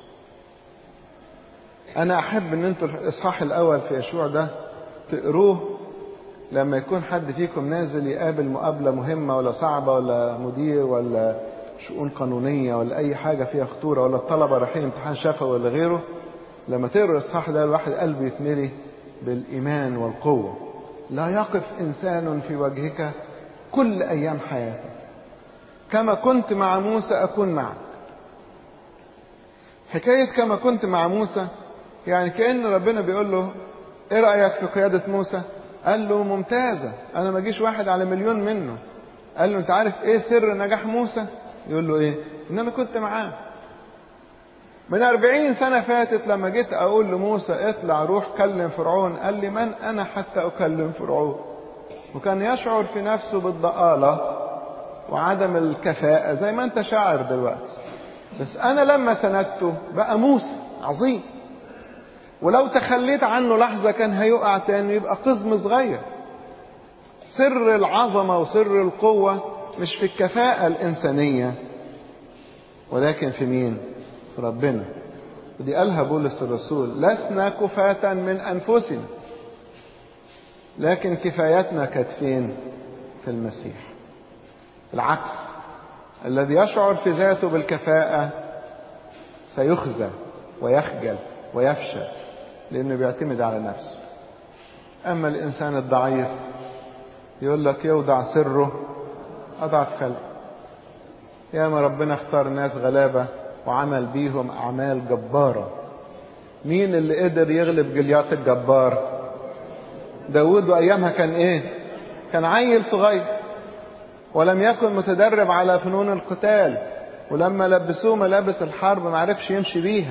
انا احب ان انتوا الاصحاح الاول في يشوع ده تقروه لما يكون حد فيكم نازل يقابل مقابله مهمه ولا صعبه ولا مدير ولا شؤون قانونيه ولا اي حاجه فيها خطوره ولا الطلبه رايحين امتحان شفوي ولا غيره لما تقروا الاصحاح ده الواحد قلبه يتملي بالايمان والقوه لا يقف انسان في وجهك كل ايام حياتك كما كنت مع موسى اكون معك حكايه كما كنت مع موسى يعني كأن ربنا بيقول له ايه رأيك في قيادة موسى قال له ممتازة انا ما جيش واحد على مليون منه قال له انت عارف ايه سر نجاح موسى يقول له ايه ان انا كنت معاه من أربعين سنة فاتت لما جيت أقول لموسى اطلع روح كلم فرعون قال لي من أنا حتى أكلم فرعون وكان يشعر في نفسه بالضآلة وعدم الكفاءة زي ما أنت شاعر دلوقتي بس أنا لما سندته بقى موسى عظيم ولو تخليت عنه لحظة كان هيقع تاني يبقى قزم صغير سر العظمة وسر القوة مش في الكفاءة الإنسانية ولكن في مين؟ في ربنا ودي قالها بولس الرسول لسنا كفاة من أنفسنا لكن كفايتنا كانت فين؟ في المسيح العكس الذي يشعر في ذاته بالكفاءة سيخزى ويخجل ويفشل لأنه بيعتمد على نفسه أما الإنسان الضعيف يقول لك يوضع سره أضعف خلق ياما ربنا اختار ناس غلابة وعمل بيهم أعمال جبارة مين اللي قدر يغلب جليات الجبار داود وأيامها كان إيه كان عيل صغير ولم يكن متدرب على فنون القتال ولما لبسوه ملابس الحرب ما عرفش يمشي بيها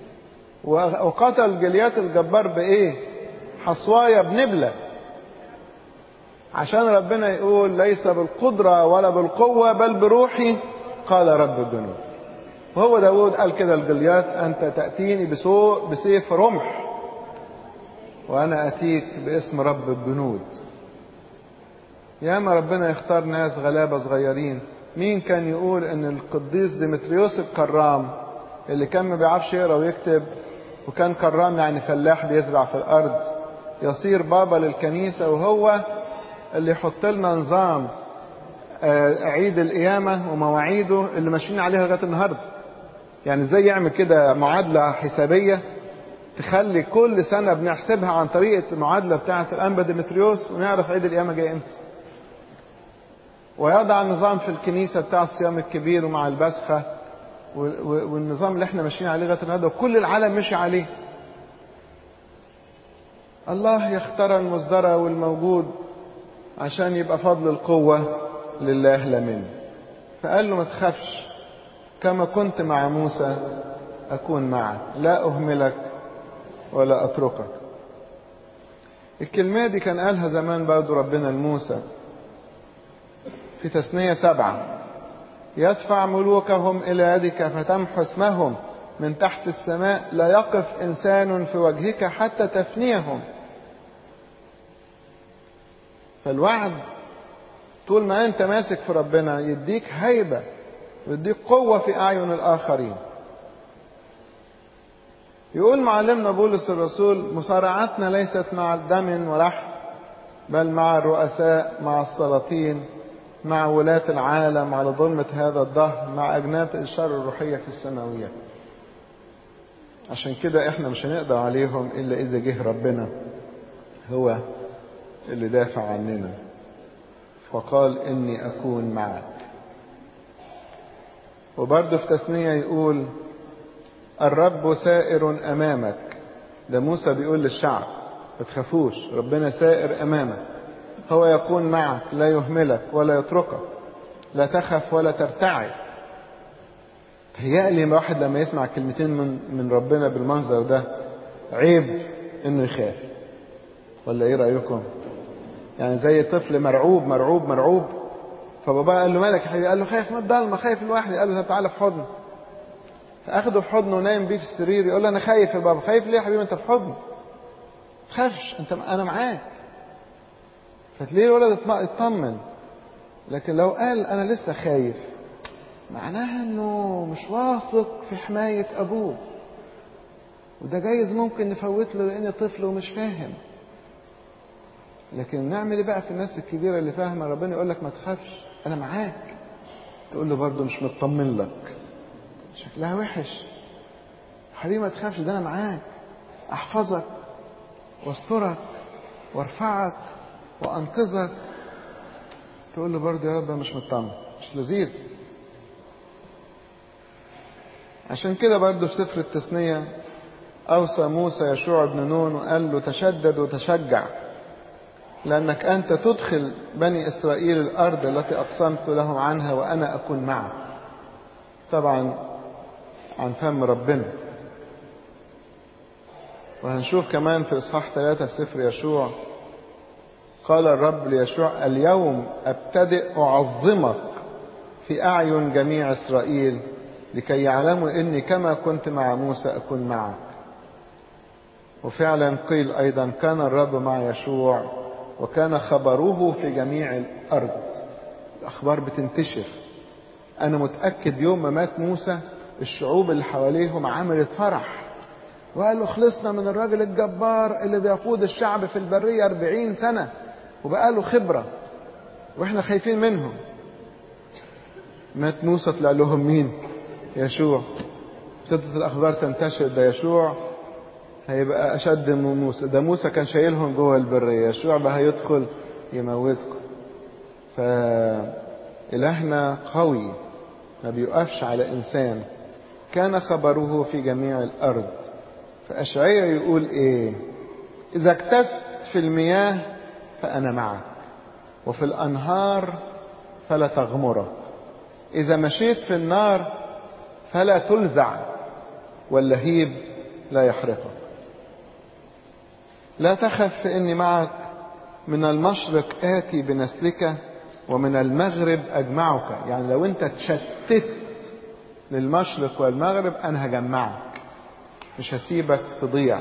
وقتل جليات الجبار بايه حصوايا بنبلة عشان ربنا يقول ليس بالقدرة ولا بالقوة بل بروحي قال رب الجنود وهو داود قال كده الجليات أنت تأتيني بسوء بسيف رمح وأنا أتيك باسم رب الجنود ياما ربنا يختار ناس غلابة صغيرين مين كان يقول ان القديس ديمتريوس الكرام اللي كان ما بيعرفش يقرا ويكتب وكان كرام يعني فلاح بيزرع في الارض يصير بابا للكنيسه وهو اللي يحط لنا نظام عيد القيامه ومواعيده اللي ماشيين عليها لغايه النهارده يعني ازاي يعمل كده معادله حسابيه تخلي كل سنه بنحسبها عن طريقه المعادله بتاعه الانبا ديمتريوس ونعرف عيد القيامه جاي امتى ويضع نظام في الكنيسه بتاع الصيام الكبير ومع البسخه والنظام اللي احنا ماشيين عليه لغايه النهارده وكل العالم مشي عليه. الله يختار المصدرة والموجود عشان يبقى فضل القوة لله لا منه. فقال له ما تخافش كما كنت مع موسى أكون معك لا أهملك ولا أتركك. الكلمة دي كان قالها زمان برضه ربنا لموسى في تثنية سبعة يدفع ملوكهم إلى يدك فتمحو اسمهم من تحت السماء لا يقف إنسان في وجهك حتى تفنيهم فالوعد طول ما أنت ماسك في ربنا يديك هيبة ويديك قوة في أعين الآخرين يقول معلمنا بولس الرسول مصارعتنا ليست مع دم ولحم بل مع الرؤساء مع السلاطين مع ولاة العالم على ظلمة هذا الدهر مع أجناد الشر الروحية في السماويات عشان كده احنا مش هنقدر عليهم إلا إذا جه ربنا هو اللي دافع عننا فقال إني أكون معك وبرضه في تثنية يقول الرب سائر أمامك ده موسى بيقول للشعب ما تخافوش ربنا سائر أمامك هو يكون معك لا يهملك ولا يتركك لا تخف ولا ترتعد هيألي واحد لما يسمع كلمتين من من ربنا بالمنظر ده عيب انه يخاف ولا ايه رايكم يعني زي طفل مرعوب مرعوب مرعوب فبابا قال له مالك يا حبيبي قال له خايف من الضلمه خايف لوحدي قال له طب تعالى في حضني فاخده في حضنه ونايم بيه في السرير يقول له انا خايف يا بابا خايف ليه يا حبيبي انت في حضني تخافش انت انا معاك فتلاقيه الولد اطمن لكن لو قال انا لسه خايف معناها انه مش واثق في حماية ابوه وده جايز ممكن نفوت له لان طفل ومش فاهم لكن نعمل ايه بقى في الناس الكبيرة اللي فاهمة ربنا يقول لك ما تخافش انا معاك تقول له برضه مش مطمن لك شكلها وحش حبيبي ما تخافش ده انا معاك احفظك واسترك وارفعك وانقذك تقول له برضه يا رب مش مطمن مش لذيذ عشان كده برضه في سفر التثنية أوصى موسى يشوع بن نون وقال له تشدد وتشجع لأنك أنت تدخل بني إسرائيل الأرض التي أقسمت لهم عنها وأنا أكون معك طبعا عن فم ربنا وهنشوف كمان في إصحاح ثلاثة في سفر يشوع قال الرب ليشوع اليوم أبتدئ أعظمك في أعين جميع إسرائيل لكي يعلموا إني كما كنت مع موسى أكون معك وفعلا قيل أيضا كان الرب مع يشوع وكان خبروه في جميع الأرض الأخبار بتنتشر أنا متأكد يوم ما مات موسى الشعوب اللي حواليهم عملت فرح وقالوا خلصنا من الراجل الجبار اللي بيقود الشعب في البرية أربعين سنة وبقى له خبرة واحنا خايفين منهم مات موسى طلع لهم مين يشوع ابتدت الأخبار تنتشر ده يشوع هيبقى أشد من موسى ده موسى كان شايلهم جوه البرية يشوع بقى هيدخل يموتكم فإلهنا قوي ما بيقفش على إنسان كان خبره في جميع الأرض فأشعية يقول إيه إذا اكتست في المياه فأنا معك وفي الأنهار فلا تغمرك إذا مشيت في النار فلا تلزع واللهيب لا يحرقك لا تخف فإني معك من المشرق آتي بنسلك ومن المغرب أجمعك يعني لو أنت تشتت للمشرق والمغرب أنا هجمعك مش هسيبك تضيع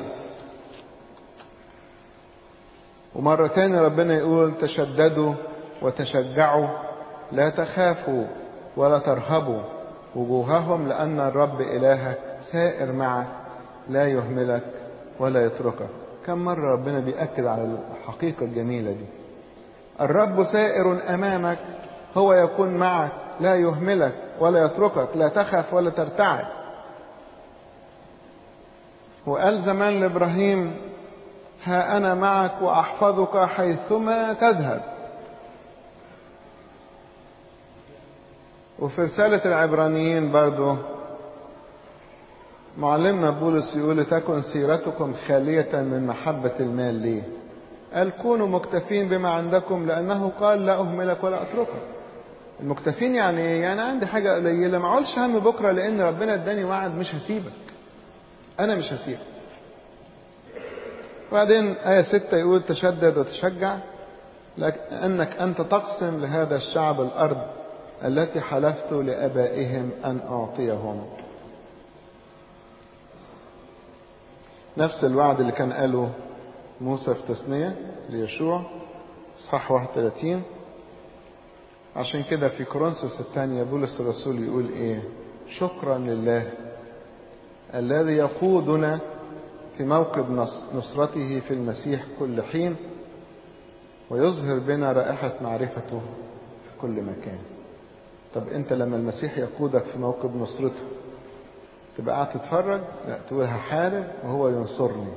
ومرة تاني ربنا يقول تشددوا وتشجعوا لا تخافوا ولا ترهبوا وجوههم لأن الرب إلهك سائر معك لا يهملك ولا يتركك كم مرة ربنا بيأكد على الحقيقة الجميلة دي الرب سائر أمامك هو يكون معك لا يهملك ولا يتركك لا تخف ولا ترتعد وقال زمان لإبراهيم ها أنا معك وأحفظك حيثما تذهب وفي رسالة العبرانيين برضو معلمنا بولس يقول تكن سيرتكم خالية من محبة المال ليه قال كونوا مكتفين بما عندكم لأنه قال لا أهملك ولا أتركك المكتفين يعني ايه؟ يعني عندي حاجة قليلة ما اقولش هم بكرة لأن ربنا اداني وعد مش هسيبك أنا مش هسيبك وبعدين آية ستة يقول تشدد وتشجع لأنك أنت تقسم لهذا الشعب الأرض التي حلفت لآبائهم أن أعطيهم نفس الوعد اللي كان قاله موسى في تثنية ليشوع اصحاح 31 عشان كده في كورنثوس الثانية بولس الرسول يقول ايه شكرا لله الذي يقودنا في موكب نصرته في المسيح كل حين ويظهر بنا رائحة معرفته في كل مكان طب انت لما المسيح يقودك في موكب نصرته تبقى قاعد تتفرج لا تقول هحارب وهو ينصرني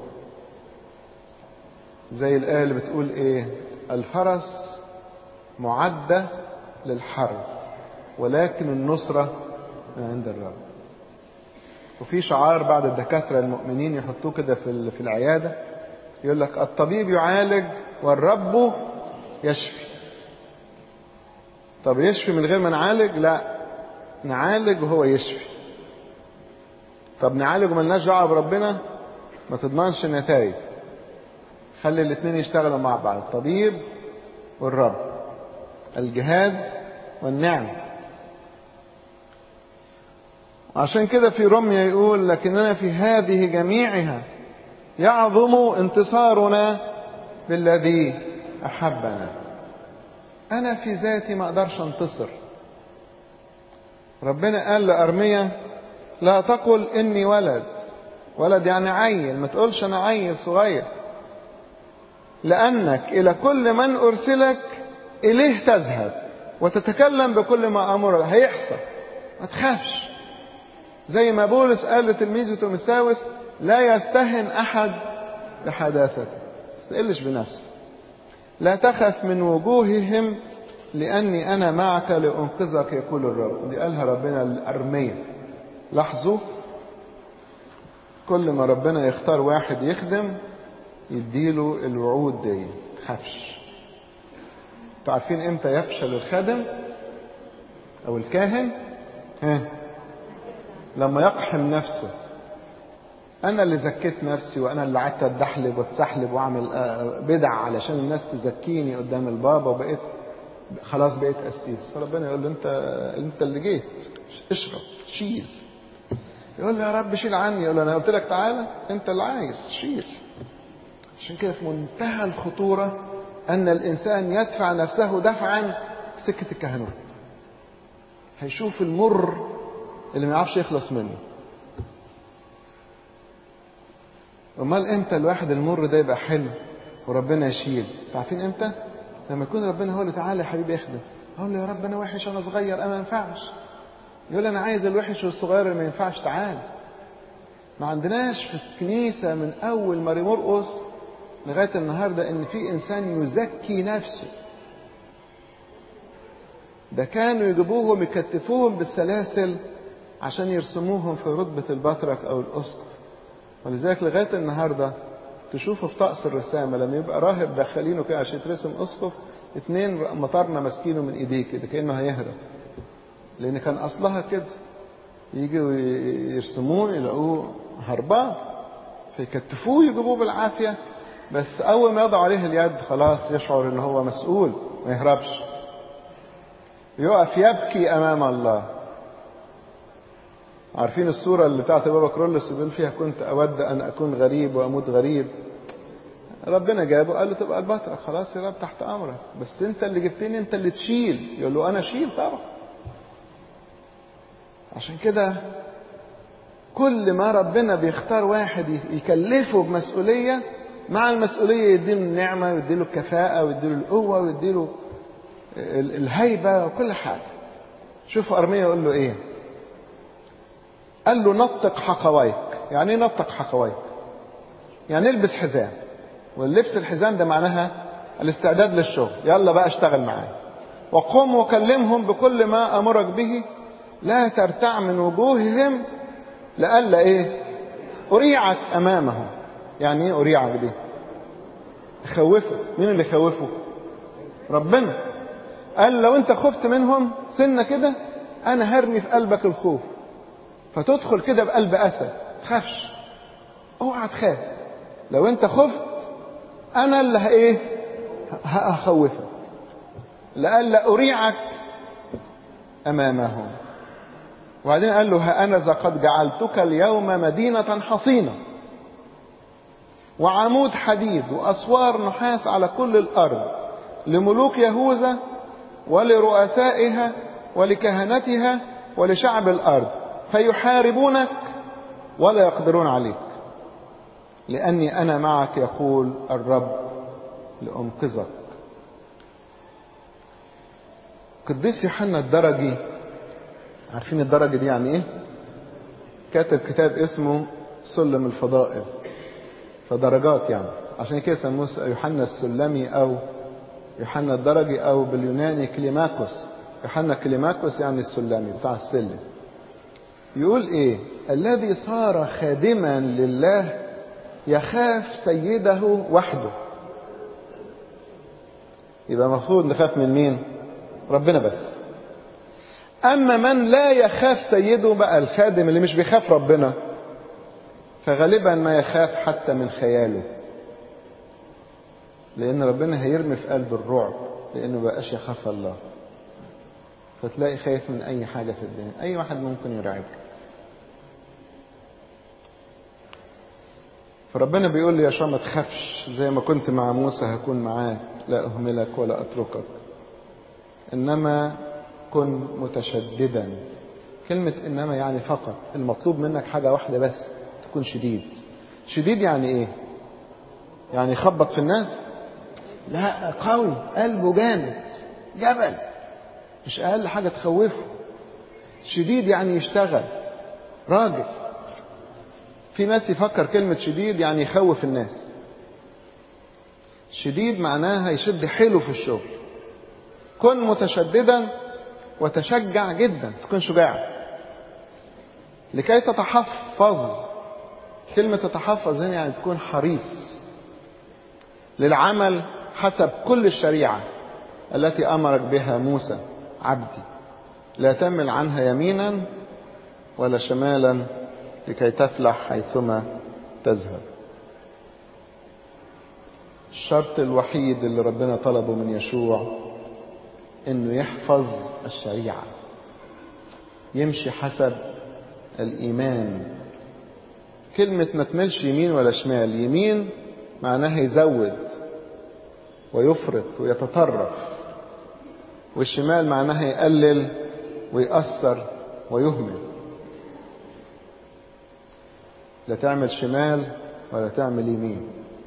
زي الآية اللي بتقول ايه الفرس معدة للحرب ولكن النصرة من عند الرب وفي شعار بعد الدكاترة المؤمنين يحطوه كده في في العيادة يقول لك الطبيب يعالج والرب يشفي طب يشفي من غير ما نعالج لا نعالج وهو يشفي طب نعالج وملناش دعوه بربنا ما تضمنش النتائج خلي الاثنين يشتغلوا مع بعض الطبيب والرب الجهاد والنعم عشان كده في رمية يقول لكننا في هذه جميعها يعظم انتصارنا بالذي أحبنا أنا في ذاتي ما أقدرش أنتصر ربنا قال لأرمية لا تقل إني ولد ولد يعني عيل ما تقولش أنا عيل صغير لأنك إلى كل من أرسلك إليه تذهب وتتكلم بكل ما أمر هيحصل ما تخافش زي ما بولس قال لتلميذه تيموثاوس لا يستهن أحد بحداثته ما تقلش بنفسك لا تخف من وجوههم لأني أنا معك لأنقذك يقول الرب دي قالها ربنا للأرمية لاحظوا كل ما ربنا يختار واحد يخدم يديله الوعود دي تخافش انتوا عارفين امتى يفشل الخادم او الكاهن ها لما يقحم نفسه انا اللي زكيت نفسي وانا اللي قعدت اتدحلب واتسحلب واعمل بدع علشان الناس تزكيني قدام البابا وبقيت خلاص بقيت قسيس فربنا يقول له انت انت اللي جيت اشرب شيل يقول له يا رب شيل عني يقول له انا قلت لك تعالى انت اللي عايز شيل عشان كده في منتهى الخطوره ان الانسان يدفع نفسه دفعا في سكه الكهنوت هيشوف المر اللي ما يعرفش يخلص منه امال امتى الواحد المر ده يبقى حلو وربنا يشيل عارفين امتى لما يكون ربنا هو اللي تعالى يا حبيبي اخدم اقول له يا رب انا وحش انا صغير انا ما ينفعش يقول انا عايز الوحش والصغير اللي ما ينفعش تعال ما عندناش في الكنيسه من اول ماري مرقس لغايه النهارده ان في انسان يزكي نفسه ده كانوا يجيبوهم يكتفوهم بالسلاسل عشان يرسموهم في رتبه البطرك او الاسقف ولذلك لغايه النهارده تشوفوا في طقس الرسامه لما يبقى راهب داخلينه كده عشان يترسم اسقف اتنين مطرنا ماسكينه من ايديه كده كانه هيهرب لان كان اصلها كده يجوا يرسموه يلاقوه هربان فيكتفوه يجيبوه بالعافيه بس اول ما يضع عليه اليد خلاص يشعر ان هو مسؤول ما يهربش يقف يبكي امام الله عارفين الصورة اللي بتاعت بابا كرولس بيقول فيها كنت أود أن أكون غريب وأموت غريب ربنا جابه قال له تبقى البطرك خلاص يا رب تحت أمرك بس أنت اللي جبتني أنت اللي تشيل يقول له أنا أشيل طبعا عشان كده كل ما ربنا بيختار واحد يكلفه بمسؤولية مع المسؤولية يديله النعمة ويديله الكفاءة ويديله القوة ويديله الهيبة وكل حاجة شوفوا أرمية يقول له إيه قال له نطق حقويك يعني ايه نطق حقويك يعني البس حزام واللبس الحزام ده معناها الاستعداد للشغل يلا بقى اشتغل معايا وقم وكلمهم بكل ما امرك به لا ترتع من وجوههم لئلا ايه اريعك امامهم يعني ايه اريعك دي خوفه مين اللي خوفه ربنا قال لو انت خفت منهم سنه كده انا هرمي في قلبك الخوف فتدخل كده بقلب اسد تخافش اوعى تخاف لو انت خفت انا اللي ايه هخوفك لئلا اريعك امامهم وبعدين قال له ها انا قد جعلتك اليوم مدينه حصينه وعمود حديد وأسوار نحاس على كل الأرض لملوك يهوذا ولرؤسائها ولكهنتها ولشعب الأرض فيحاربونك ولا يقدرون عليك لأني أنا معك يقول الرب لأنقذك قديس يوحنا الدرجي عارفين الدرجة دي يعني ايه كاتب كتاب اسمه سلم الفضائل فدرجات يعني عشان كده سموه يوحنا السلمي او يوحنا الدرجي او باليوناني كليماكوس يوحنا كليماكوس يعني السلمي بتاع السلم يقول ايه الذي صار خادما لله يخاف سيده وحده يبقى المفروض نخاف من مين ربنا بس اما من لا يخاف سيده بقى الخادم اللي مش بيخاف ربنا فغالبا ما يخاف حتى من خياله لان ربنا هيرمي في قلبه الرعب لانه بقاش يخاف الله فتلاقي خايف من اي حاجه في الدنيا اي واحد ممكن يرعبه فربنا بيقول لي يا شا ما تخافش زي ما كنت مع موسى هكون معاك لا اهملك ولا اتركك انما كن متشددا كلمة انما يعني فقط المطلوب منك حاجة واحدة بس تكون شديد شديد يعني ايه يعني يخبط في الناس لا قوي قلبه جامد جبل مش اقل حاجة تخوفه شديد يعني يشتغل راجل في ناس يفكر كلمة شديد يعني يخوف الناس شديد معناها يشد حيله في الشغل كن متشددا وتشجع جدا تكون شجاع لكي تتحفظ كلمة تتحفظ هنا يعني تكون حريص للعمل حسب كل الشريعة التي أمرك بها موسى عبدي لا تمل عنها يمينا ولا شمالا لكي تفلح حيثما تذهب الشرط الوحيد اللي ربنا طلبه من يشوع انه يحفظ الشريعه يمشي حسب الايمان كلمه ما تملش يمين ولا شمال يمين معناها يزود ويفرط ويتطرف والشمال معناها يقلل ويأثر ويهمل لا تعمل شمال ولا تعمل يمين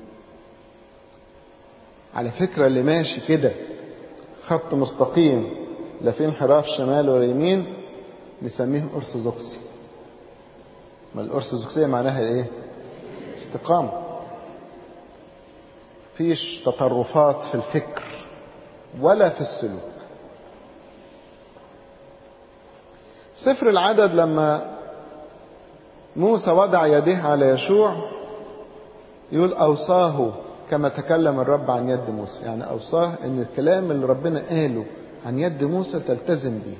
على فكرة اللي ماشي كده خط مستقيم لا في انحراف شمال ولا يمين نسميه أرثوذكسي ما الأرثوذكسية معناها إيه؟ استقامة فيش تطرفات في الفكر ولا في السلوك سفر العدد لما موسى وضع يديه على يشوع يقول أوصاه كما تكلم الرب عن يد موسى يعني أوصاه أن الكلام اللي ربنا قاله عن يد موسى تلتزم بيه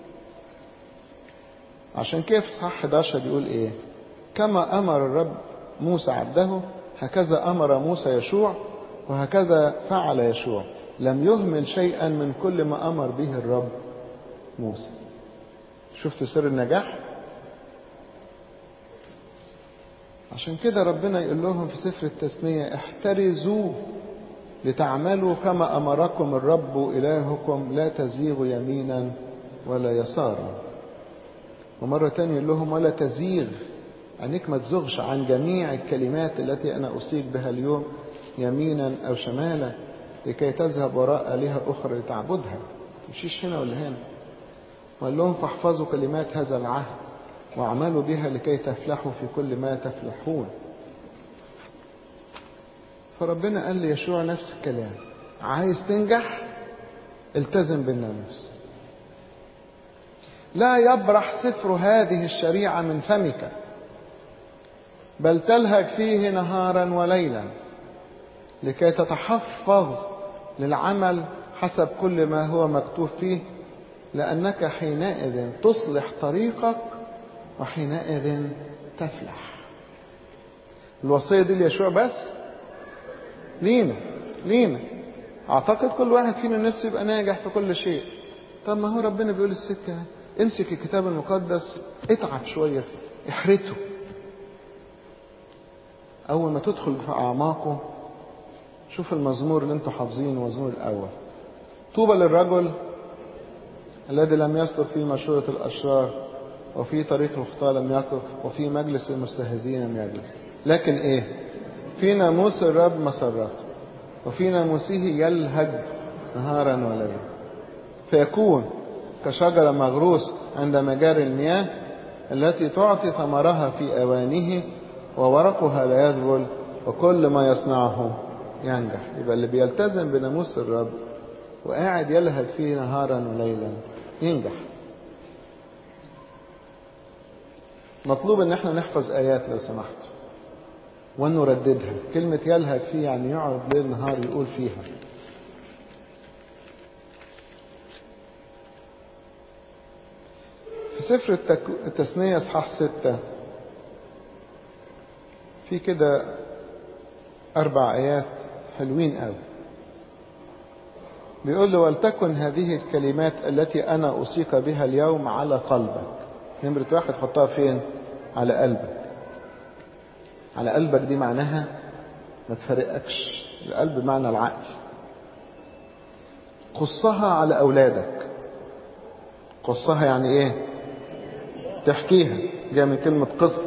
عشان كده في صح 11 بيقول ايه كما امر الرب موسى عبده هكذا امر موسى يشوع وهكذا فعل يشوع لم يهمل شيئا من كل ما امر به الرب موسى شفتوا سر النجاح عشان كده ربنا يقول لهم في سفر التثنية احترزوا لتعملوا كما أمركم الرب إلهكم لا تزيغوا يمينا ولا يسارا ومرة تانية يقول لهم ولا تزيغ عينيك ما تزغش عن جميع الكلمات التي أنا أوصيك بها اليوم يمينا أو شمالا لكي تذهب وراء آلهة أخرى لتعبدها تمشيش هنا ولا هنا وقال لهم فاحفظوا كلمات هذا العهد واعملوا بها لكي تفلحوا في كل ما تفلحون فربنا قال ليشوع نفس الكلام عايز تنجح التزم بالناموس لا يبرح سفر هذه الشريعة من فمك بل تلهج فيه نهارا وليلا لكي تتحفظ للعمل حسب كل ما هو مكتوب فيه لأنك حينئذ تصلح طريقك وحينئذ تفلح الوصية دي ليشوع بس لينا لينا أعتقد كل واحد فينا نفسه يبقى ناجح في كل شيء طب ما هو ربنا بيقول السكة امسك الكتاب المقدس اتعب شوية احرته أول ما تدخل في أعماقه شوف المزمور اللي انتوا حافظينه المزمور الأول طوبى للرجل الذي لم يسلك في مشورة الأشرار وفي طريق الخطاة لم يقف وفي مجلس المستهزئين لم يجلس لكن ايه في ناموس الرب مسرته وفي ناموسه يلهج نهارا وليلا فيكون كشجرة مغروس عند مجاري المياه التي تعطي ثمرها في أوانه وورقها لا يذبل وكل ما يصنعه ينجح يبقى اللي بيلتزم بناموس الرب وقاعد يلهج فيه نهارا وليلا ينجح مطلوب ان احنا نحفظ ايات لو سمحت وان نرددها كلمة يلهج فيه يعني يقعد ليل نهار يقول فيها في سفر التثنية اصحاح ستة في كده أربع آيات حلوين قوي بيقول له ولتكن هذه الكلمات التي أنا أوصيك بها اليوم على قلبك نمرة واحد حطها فين على قلبك على قلبك دي معناها ما تفرقكش القلب بمعنى العقل قصها على أولادك قصها يعني إيه تحكيها جاء من كلمة قصة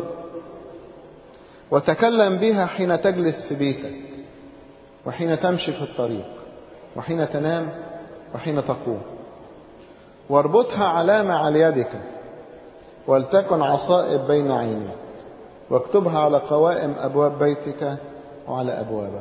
وتكلم بها حين تجلس في بيتك وحين تمشي في الطريق وحين تنام وحين تقوم واربطها علامة على يدك ولتكن عصائب بين عينيك واكتبها على قوائم أبواب بيتك وعلى أبوابك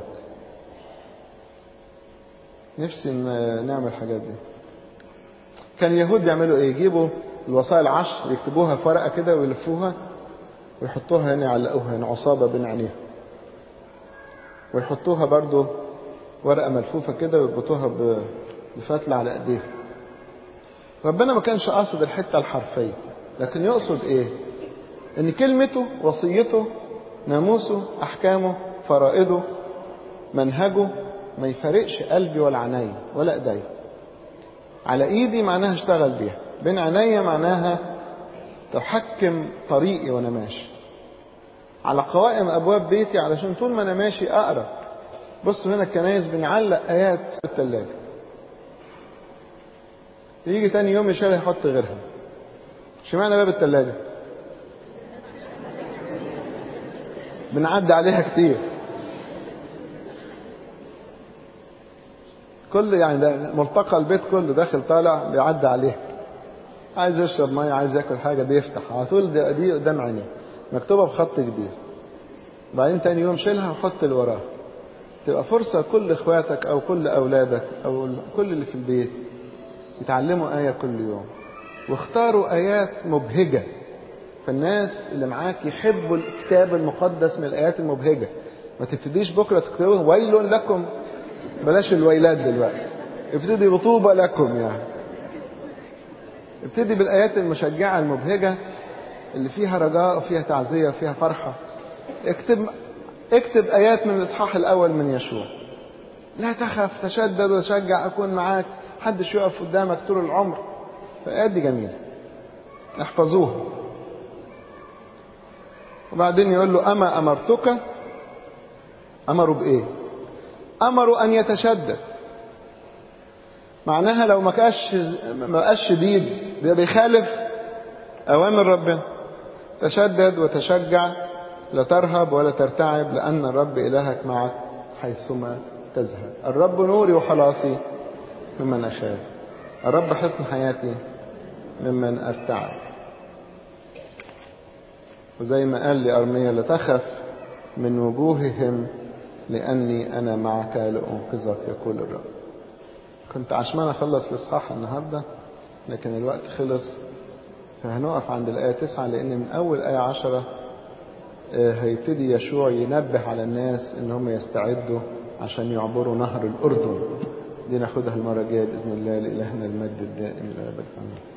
نفسي نعمل الحاجات دي كان اليهود بيعملوا ايه يجيبوا الوصايا العشر يكتبوها في ورقة كده ويلفوها ويحطوها هنا يعلقوها هنا عصابة بين عينيها ويحطوها برضو ورقة ملفوفة كده ويربطوها بفتلة على ايديها ربنا ما كانش قاصد الحتة الحرفية لكن يقصد ايه ان كلمته وصيته ناموسه احكامه فرائضه منهجه ما يفرقش قلبي ولا عيني ولا ايدي على ايدي معناها اشتغل بيها بين عيني معناها تحكم طريقي وانا ماشي على قوائم ابواب بيتي علشان طول ما انا ماشي اقرا بصوا هنا الكنايس بنعلق ايات في الثلاجه يجي تاني يوم يشيلها يحط غيرها اشمعنى باب الثلاجه بنعدي عليها كتير كل يعني ده ملتقى البيت كله داخل طالع بيعدي عليها عايز يشرب ميه عايز ياكل حاجه بيفتح على طول دي, دي قدام عينيه مكتوبه بخط كبير بعدين تاني يوم شيلها وحط اللي وراها تبقى فرصة كل اخواتك او كل اولادك او كل اللي في البيت يتعلموا آية كل يوم واختاروا آيات مبهجة فالناس اللي معاك يحبوا الكتاب المقدس من الآيات المبهجة ما تبتديش بكرة تكتبوا ويل لكم بلاش الويلات دلوقتي ابتدي بطوبة لكم يعني ابتدي بالآيات المشجعة المبهجة اللي فيها رجاء وفيها تعزية وفيها فرحة اكتب اكتب آيات من الإصحاح الأول من يشوع لا تخف تشدد وتشجع أكون معاك محدش يقف قدامك طول العمر فآيات دي جميلة احفظوها وبعدين يقول له أما أمرتك أمروا بإيه أمروا أن يتشدد معناها لو ما كاش ما بقاش شديد بيخالف أوامر ربنا تشدد وتشجع لا ترهب ولا ترتعب لأن الرب إلهك معك حيثما تذهب الرب نوري وخلاصي ممن أخاف الرب حصن حياتي ممن أرتعب وزي ما قال لأرميا لا تخف من وجوههم لأني أنا معك لأنقذك يقول الرب كنت عشمان أخلص الإصحاح النهاردة لكن الوقت خلص فهنقف عند الآية تسعة لأن من أول آية عشرة هيبتدي يشوع ينبه على الناس إن هم يستعدوا عشان يعبروا نهر الأردن دي ناخدها المرة الجاية بإذن الله لإلهنا المجد الدائم إلى أبد آمين